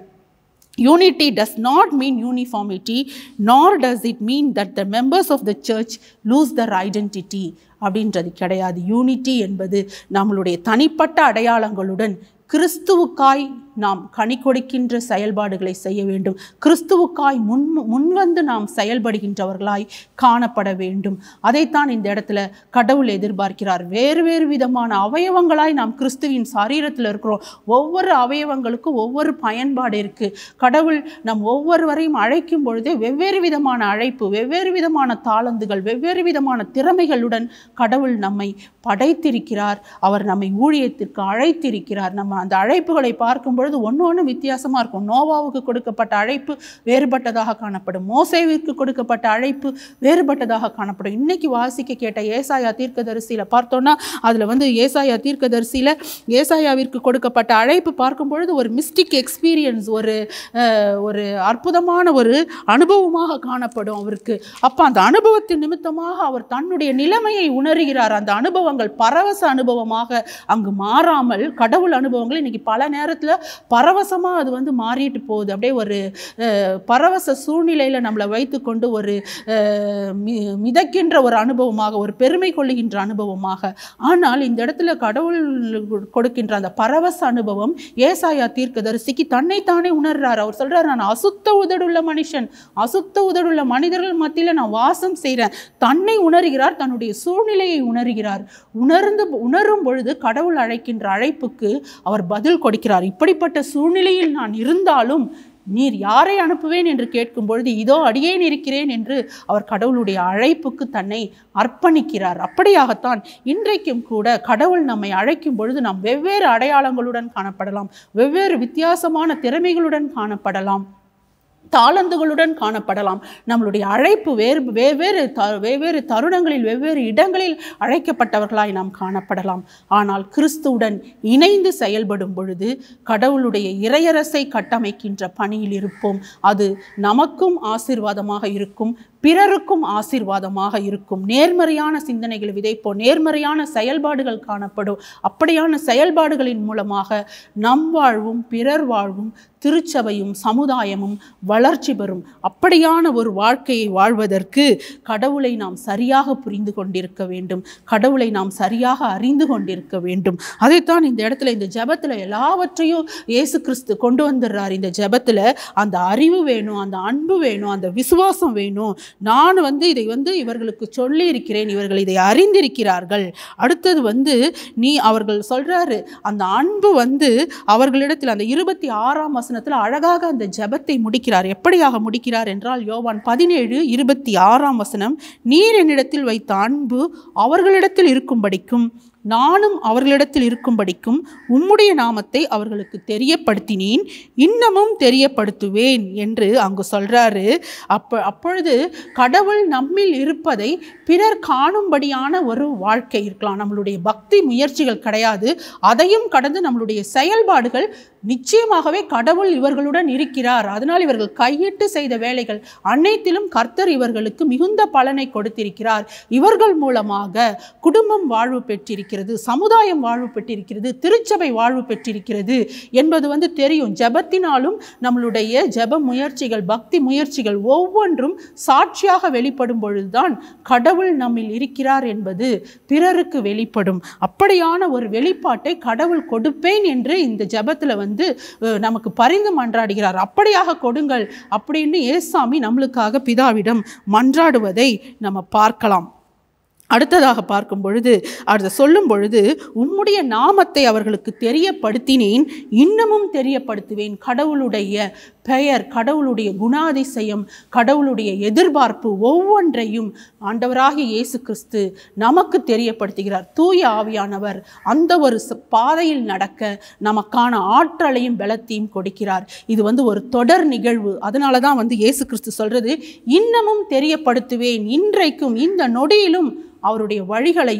Unity does not mean uniformity, nor does it mean that the members of the church lose their identity. அப்படின்றது கிடையாது யூனிட்டி என்பது நம்மளுடைய தனிப்பட்ட அடையாளங்களுடன் கிறிஸ்துவுக்காய் நாம் கனி கொடுக்கின்ற செயல்பாடுகளை செய்ய வேண்டும் கிறிஸ்துவுக்காய் முன் முன்வந்து நாம் செயல்படுகின்றவர்களாய் காணப்பட வேண்டும் அதைத்தான் இந்த இடத்துல கடவுள் எதிர்பார்க்கிறார் வேறு வேறு விதமான அவயவங்களாய் நாம் கிறிஸ்துவின் சரீரத்தில் இருக்கிறோம் ஒவ்வொரு அவயவங்களுக்கும் ஒவ்வொரு பயன்பாடு இருக்கு கடவுள் நம் ஒவ்வொருவரையும் அழைக்கும் பொழுதே வெவ்வேறு விதமான அழைப்பு வெவ்வேறு விதமான தாளந்துகள் வெவ்வேறு விதமான திறமைகளுடன் கடவுள் நம்மை படைத்திருக்கிறார் அவர் நம்மை ஊழியத்திற்கு அழைத்திருக்கிறார் நம்ம அந்த அழைப்புகளை பார்க்கும் பொழுது ஒன்று ஒன்று வித்தியாசமாக இருக்கும் நோவாவுக்கு கொடுக்கப்பட்ட அழைப்பு வேறுபட்டதாக காணப்படும் மோசேவிற்கு கொடுக்கப்பட்ட அழைப்பு வேறுபட்டதாக காணப்படும் இன்னைக்கு வாசிக்க கேட்ட ஏசாயா தீர்க்கதரிசியில் பார்த்தோன்னா அதில் வந்து ஏசாயா தீர்க்கதரிசியில் ஏசாயாவிற்கு கொடுக்கப்பட்ட அழைப்பு பார்க்கும் பொழுது ஒரு மிஸ்டிக் எக்ஸ்பீரியன்ஸ் ஒரு அஹ், ஒரு அற்புதமான ஒரு அனுபவமாக காணப்படும் அவருக்கு அப்போ அந்த அனுபவத்தின் நிமித்தமாக அவர் தன்னுடைய நிலைமையை உணர்கிறார் அந்த அனுபவங்கள் பரவச அனுபவமாக அங்கு மாறாமல் கடவுள் அனுபவங்கள் இன்னைக்கு பல நேரத்தில் பரவசமாக அது வந்து மாறிட்டு போகுது அப்படியே ஒரு அஹ், பரவச சூழ்நிலையில் நம்மளை வைத்துக்கொண்டு ஒரு அஹ், மி- மிதக்கின்ற ஒரு அனுபவமாக ஒரு பெருமை கொள்ளுகின்ற அனுபவமாக ஆனால் இந்த இடத்துல கடவுள் கொடுக்கின்ற அந்த பரவச அனுபவம் ஏசாயா தீர்க்கதரிசிக்கு தன்னைத்தானே உணர்றார் அவர் சொல்றார் நான் அசுத்த உதடுள்ள மனுஷன் அசுத்த உதடுள்ள மனிதர்கள் மத்தியில் நான் வாசம் செய்கிறேன் தன்னை உணர்கிறார் தன்னுடைய சூழ்நிலையை உணர்கிறார் உணர்ந்து உணரும் பொழுது கடவுள் அழைக்கின்ற அழைப்புக்கு அவர் பதில் கொடுக்கிறார் இப்படிப்பட்ட சூழ்நிலையில் நான் இருந்தாலும் நீர் யாரை அனுப்புவேன் என்று கேட்கும் பொழுது இதோ அடியேன் இருக்கிறேன் என்று அவர் கடவுளுடைய அழைப்புக்கு தன்னை அர்ப்பணிக்கிறார் அப்படியாகத்தான் இன்றைக்கும் கூட கடவுள் நம்மை அழைக்கும் பொழுது நாம் வெவ்வேறு அடையாளங்களுடன் காணப்படலாம் வெவ்வேறு வித்தியாசமான திறமைகளுடன் காணப்படலாம் தாளந்துகளுடன் காணப்படலாம் நம்மளுடைய அழைப்பு வேறு வெவ்வேறு த வெவ்வேறு தருணங்களில் வெவ்வேறு இடங்களில் அழைக்கப்பட்டவர்களாய் நாம் காணப்படலாம் ஆனால் கிறிஸ்துவுடன் இணைந்து செயல்படும் பொழுது கடவுளுடைய இறையரசை கட்டமைக்கின்ற பணியில் இருப்போம் அது நமக்கும் ஆசீர்வாதமாக இருக்கும் பிறருக்கும் ஆசீர்வாதமாக இருக்கும் நேர்மறையான சிந்தனைகளை விதைப்போம் நேர்மறையான செயல்பாடுகள் காணப்படும் அப்படியான செயல்பாடுகளின் மூலமாக நம் வாழ்வும் பிறர் வாழ்வும் திருச்சபையும் சமுதாயமும் வளர்ச்சி பெறும் அப்படியான ஒரு வாழ்க்கையை வாழ்வதற்கு கடவுளை நாம் சரியாக புரிந்து கொண்டிருக்க வேண்டும் கடவுளை நாம் சரியாக அறிந்து கொண்டிருக்க வேண்டும் அதைத்தான் இந்த இடத்துல இந்த ஜெபத்தில் எல்லாவற்றையும் இயேசு கிறிஸ்து கொண்டு வந்துடுறார் இந்த ஜெபத்தில் அந்த அறிவு வேணும் அந்த அன்பு வேணும் அந்த விசுவாசம் வேணும் நான் வந்து இதை வந்து இவர்களுக்கு சொல்லி இருக்கிறேன் இவர்கள் இதை அறிந்திருக்கிறார்கள் அடுத்தது வந்து நீ அவர்கள் சொல்றாரு அந்த அன்பு வந்து அவர்களிடத்தில் அந்த இருபத்தி ஆறாம் வசனத்தில் அழகாக அந்த ஜெபத்தை முடிக்கிறார் எப்படியாக முடிக்கிறார் என்றால் யோவான் பதினேழு இருபத்தி ஆறாம் வசனம் நீர் என்னிடத்தில் வைத்த அன்பு அவர்களிடத்தில் இருக்கும்படிக்கும் நானும் அவர்களிடத்தில் இருக்கும்படிக்கும் உம்முடைய நாமத்தை அவர்களுக்கு தெரியப்படுத்தினேன் இன்னமும் தெரியப்படுத்துவேன் என்று அங்கு சொல்றாரு அப்ப அப்பொழுது கடவுள் நம்மில் இருப்பதை பிறர் காணும்படியான ஒரு வாழ்க்கை இருக்கலாம் நம்மளுடைய பக்தி முயற்சிகள் கிடையாது அதையும் கடந்து நம்மளுடைய செயல்பாடுகள் நிச்சயமாகவே கடவுள் இவர்களுடன் இருக்கிறார் அதனால் இவர்கள் கையிட்டு செய்த வேலைகள் அனைத்திலும் கர்த்தர் இவர்களுக்கு மிகுந்த பலனை கொடுத்திருக்கிறார் இவர்கள் மூலமாக குடும்பம் வாழ்வு பெற்றிருக்கிறது சமுதாயம் வாழ்வு பெற்றிருக்கிறது திருச்சபை வாழ்வு பெற்றிருக்கிறது என்பது வந்து தெரியும் ஜெபத்தினாலும் நம்மளுடைய ஜெப முயற்சிகள் பக்தி முயற்சிகள் ஒவ்வொன்றும் சாட்சியாக வெளிப்படும் பொழுதுதான் கடவுள் நம்மில் இருக்கிறார் என்பது பிறருக்கு வெளிப்படும் அப்படியான ஒரு வெளிப்பாட்டை கடவுள் கொடுப்பேன் என்று இந்த ஜெபத்தில் வந்து அஹ், நமக்கு பரிந்து மன்றாடுகிறார் அப்படியாக கொடுங்கள் அப்படின்னு ஏசாமி நம்மளுக்காக பிதாவிடம் மன்றாடுவதை நம்ம பார்க்கலாம் அடுத்ததாக பார்க்கும் பொழுது அதை சொல்லும் பொழுது உம்முடைய நாமத்தை அவர்களுக்கு தெரியப்படுத்தினேன் இன்னமும் தெரியப்படுத்துவேன் கடவுளுடைய பெயர் கடவுளுடைய குணாதிசயம் கடவுளுடைய எதிர்பார்ப்பு ஒவ்வொன்றையும் ஆண்டவராகிய இயேசு கிறிஸ்து நமக்கு தெரியப்படுத்துகிறார் தூய ஆவியானவர் அந்த ஒரு ச- பாதையில் நடக்க நமக்கான ஆற்றலையும் பலத்தையும் கொடுக்கிறார் இது வந்து ஒரு தொடர் நிகழ்வு அதனால தான் வந்து இயேசு கிறிஸ்து சொல்றது இன்னமும் தெரியப்படுத்துவேன் இன்றைக்கும் இந்த நொடியிலும் அவருடைய வழிகளையும்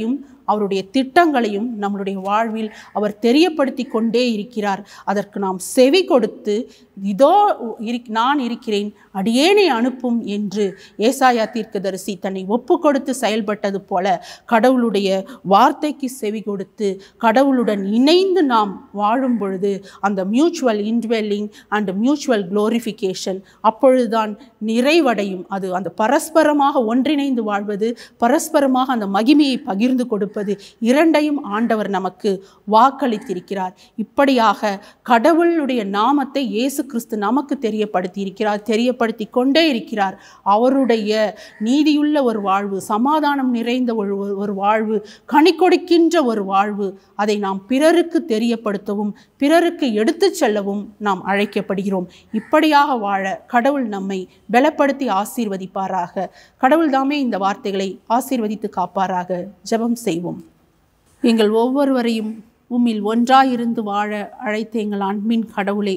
அவருடைய திட்டங்களையும் நம்மளுடைய வாழ்வில் அவர் தெரியப்படுத்தி கொண்டே இருக்கிறார் அதற்கு நாம் செவி கொடுத்து இதோ இரு நான் இருக்கிறேன் அடியேனை அனுப்பும் என்று ஏசாயா தீர்க்கதரிசி தன்னை ஒப்பு கொடுத்து செயல்பட்டது போல கடவுளுடைய வார்த்தைக்கு செவி கொடுத்து கடவுளுடன் இணைந்து நாம் வாழும் பொழுது அந்த mutual indwelling and mutual glorification அப்பொழுதுதான் நிறைவடையும் அது அந்த பரஸ்பரமாக ஒன்றிணைந்து வாழ்வது பரஸ்பரமாக அந்த மகிமையை பகிர்ந்து கொடுப்பது இரண்டையும் ஆண்டவர் நமக்கு வாக்களித்திருக்கிறார் இப்படியாக கடவுளுடைய நாமத்தை இயேசு கிறிஸ்து நமக்கு தெரியப்படுத்தி இருக்கிறார் தெரியப்படுத்தி கொண்டே இருக்கிறார் அவருடைய நீதியுள்ள ஒரு வாழ்வு சமாதானம் நிறைந்த ஒரு ஒரு- ஒரு வாழ்வு கனி கொடுக்கின்ற ஒரு வாழ்வு அதை நாம் பிறருக்கு தெரியப்படுத்தவும் பிறருக்கு எடுத்துச் செல்லவும் நாம் அழைக்கப்படுகிறோம் இப்படியாக வாழ கடவுள் நம்மை பலப்படுத்தி ஆசீர்வதிப்பாராக கடவுள் தாமே இந்த வார்த்தைகளை ஆசீர்வதித்து காப்பாராக ஜெபம் செய்வோம் எங்கள் ஒவ்வொருவரையும் உம்மில் ஒன்றாயிருந்து வாழ அழைத்த எங்கள் அன்பின் கடவுளே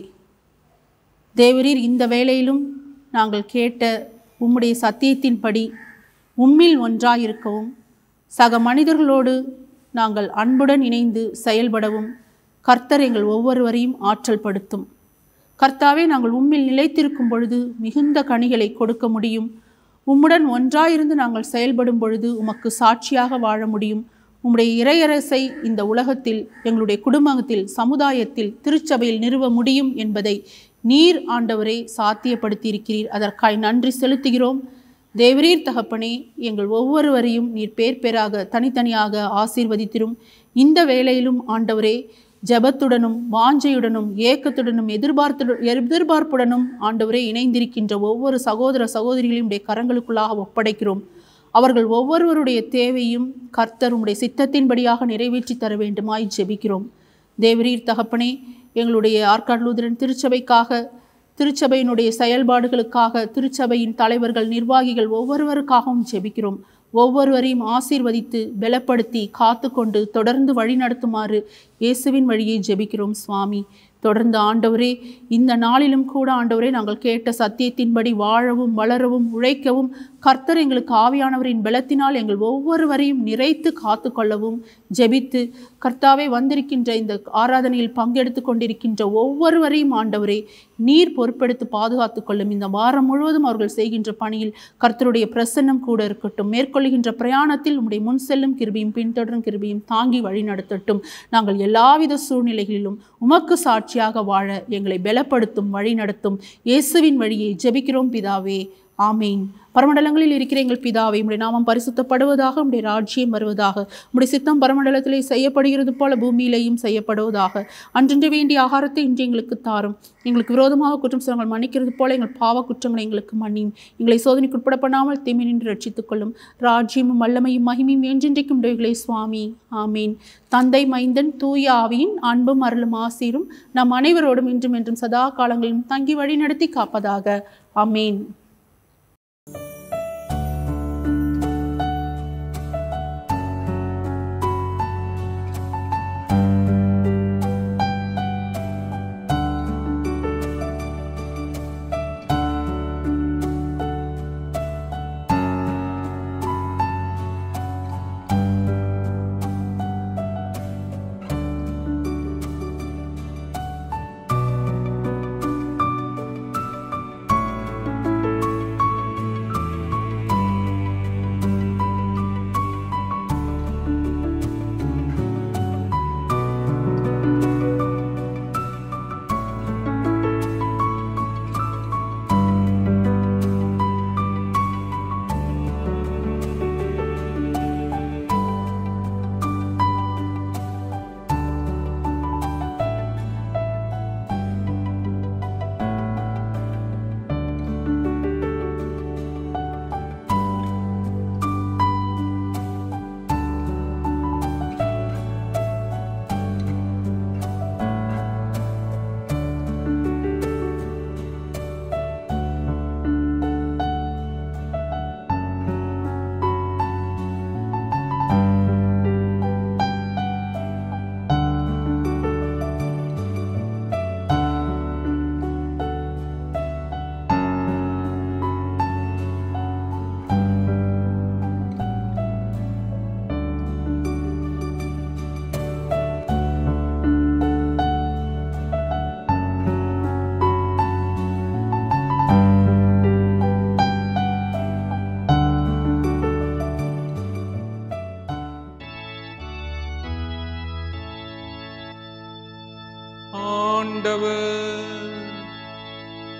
தேவரீர் இந்த வேளையிலும் நாங்கள் கேட்ட உம்முடைய சத்தியத்தின்படி உம்மில் ஒன்றாயிருக்கவும் சக மனிதர்களோடு நாங்கள் அன்புடன் இணைந்து செயல்படவும் கர்த்தர் எங்கள் ஒவ்வொருவரையும் ஆற்றல் படுத்தும் கர்த்தாவே நாங்கள் உம்மில் நிலைத்திருக்கும் பொழுது மிகுந்த கனிகளை கொடுக்க முடியும் உம்முடன் ஒன்றாயிருந்து நாங்கள் செயல்படும் பொழுது உமக்கு சாட்சியாக வாழ முடியும் உம்முடைய இறையரசை இந்த உலகத்தில் எங்களுடைய குடும்பத்தில் சமுதாயத்தில் திருச்சபையில் நிறுவ முடியும் என்பதை நீர் ஆண்டவரே சாத்தியப்படுத்தியிருக்கிறீர் அதற்காய் நன்றி செலுத்துகிறோம் தேவரீர் தகப்பனே எங்கள் ஒவ்வொருவரையும் நீர் பேர் பேராக தனித்தனியாக ஆசீர்வதித்திரும் இந்த வேளையிலும் ஆண்டவரே ஜெபத்துடனும் வாஞ்சையுடனும் ஏக்கத்துடனும் எதிர்பார்த்து எதிர்பார்ப்புடனும் ஆண்டவரே இணைந்திருக்கின்ற ஒவ்வொரு சகோதர சகோதரிகளையும் உடைய கரங்களுக்குள்ளாக ஒப்படைக்கிறோம் அவர்கள் ஒவ்வொருவருடைய தேவையும் கர்த்தர் உம்முடைய சித்தத்தின்படியாக நிறைவேற்றி தர வேண்டுமாய் ஜெபிக்கிறோம் தேவரீர் தகப்பனே எங்களுடைய ஆற்காடு லூதரன் திருச்சபைக்காக திருச்சபையினுடைய செயல்பாடுகளுக்காக திருச்சபையின் தலைவர்கள் நிர்வாகிகள் ஒவ்வொருவருக்காகவும் ஜெபிக்கிறோம் ஒவ்வொருவரையும் ஆசீர்வதித்து பலப்படுத்தி காத்துக்கொண்டு தொடர்ந்து வழி நடத்துமாறு இயேசுவின் வழியை ஜெபிக்கிறோம் சுவாமி தொடர்ந்து ஆண்டவரே இந்த நாளிலும் கூட ஆண்டவரே நாங்கள் கேட்ட சத்தியத்தின்படி வாழவும் வளரவும் உழைக்கவும் கர்த்தர் எங்களுக்கு ஆவியானவரின் பலத்தினால் எங்கள் ஒவ்வொருவரையும் நிறைத்து காத்து கொள்ளவும் ஜெபித்து கர்த்தாவே வந்திருக்கின்ற இந்த ஆராதனையில் பங்கெடுத்து கொண்டிருக்கின்ற ஒவ்வொருவரையும் ஆண்டவரே நீர் பொறுப்பெடுத்து பாதுகாத்து கொள்ளும் இந்த வாரம் முழுவதும் அவர்கள் செய்கின்ற பணியில் கர்த்தருடைய பிரசன்னம் கூட இருக்கட்டும் மேற்கொள்கின்ற பிரயாணத்தில் உம்முடைய முன் செல்லும் கிருபியும் பின்தொடரும் கிருபியும் தாங்கி வழி நடத்தட்டும் நாங்கள் எல்லாவித சூழ்நிலைகளிலும் உமக்கு சாட்சியாக வாழ எங்களை பலப்படுத்தும் வழி நடத்தும் இயேசுவின் வழியை ஜெபிக்கிறோம் பிதாவே ஆமீன் பரமண்டலங்களில் இருக்கிற எங்கள் பிதாவை உம்முடைய நாமம் பரிசுத்தப்படுவதாக உம்முடைய ராஜ்யம் வருவதாக உம்முடைய சித்தம் பரமண்டலத்திலே செய்யப்படுகிறது போல பூமியிலேயும் செய்யப்படுவதாக அன்றென்று வேண்டிய ஆகாரத்தை இன்று எங்களுக்கு தாரும் எங்களுக்கு விரோதமாக குற்றம் செய்தால் மன்னிக்கிறது போல எங்கள் பாவ குற்றங்களை எங்களுக்கு மன்னியும் எங்களை சோதனைக்கு உட்பட பண்ணாமல் தீமை நின்று ரட்சித்துக் கொள்ளும் ராஜ்யமும் வல்லமையும் மகிமையும் என்றென்றைக்கும் உடையவர்களே சுவாமி ஆமீன் தந்தை மைந்தன் தூய ஆவியின் அன்பும் அருளும் ஆசீரும் நம் அனைவரோடும் இன்றும் என்றும் சதா காலங்களிலும் தங்கி வழி நடத்தி காப்பதாக ஆமீன்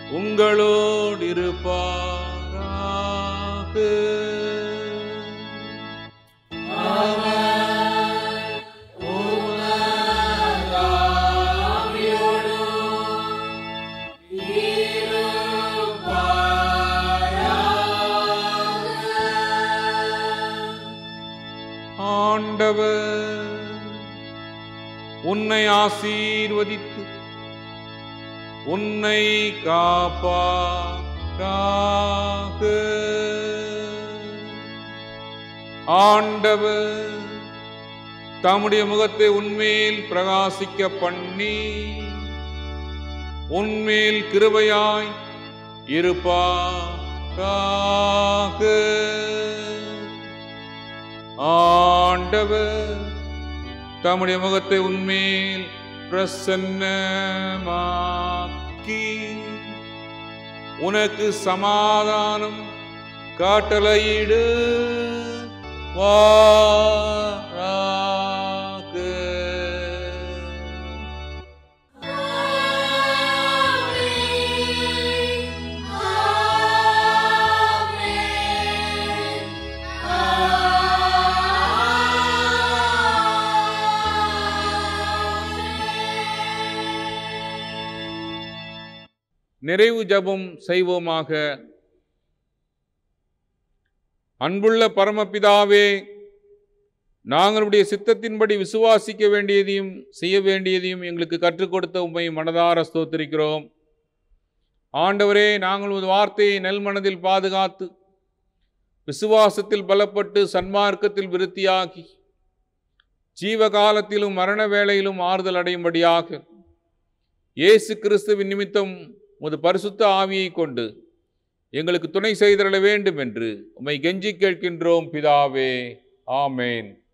உங்களோடு இருப்பாராக ஆண்டவர் உன்னை ஆசீர்வதித்து உன்னை காப்பாராக ஆண்டவர் தம்முடைய முகத்தை உன்மேல் பிரகாசிக்க பண்ணி உன்மேல் கிருபையாய் இருப்பாராக ஆண்டவர் தம்முடைய முகத்தை உன்மேல் பிரசன்னமாக்கி உனக்கு சமாதானம் காட்டளையிடு வாராக நிறைவு ஜெபம் செய்வோமாக அன்புள்ள பரமபிதாவே நாங்களுடைய சித்தத்தின்படி விசுவாசிக்க வேண்டியதையும் செய்ய வேண்டியதையும் எங்களுக்கு கற்றுக் கொடுத்த உண்மை மனதார ஸ்தோத்திரிக்கிறோம் ஆண்டவரே நாங்கள் உமது வார்த்தையை நெல்மனதில் பாதுகாத்து விசுவாசத்தில் பலப்பட்டு சன்மார்க்கத்தில் விருத்தியாகி ஜீவகாலத்திலும் மரண வேளையிலும் ஆறுதல் அடையும்படியாக இயேசு கிறிஸ்துவின் நிமித்தம் உமது பரிசுத்த ஆவியை கொண்டு எங்களுக்கு துணை செய்திட வேண்டும் என்று உம்மை கெஞ்சி கேட்கின்றோம் பிதாவே ஆமேன்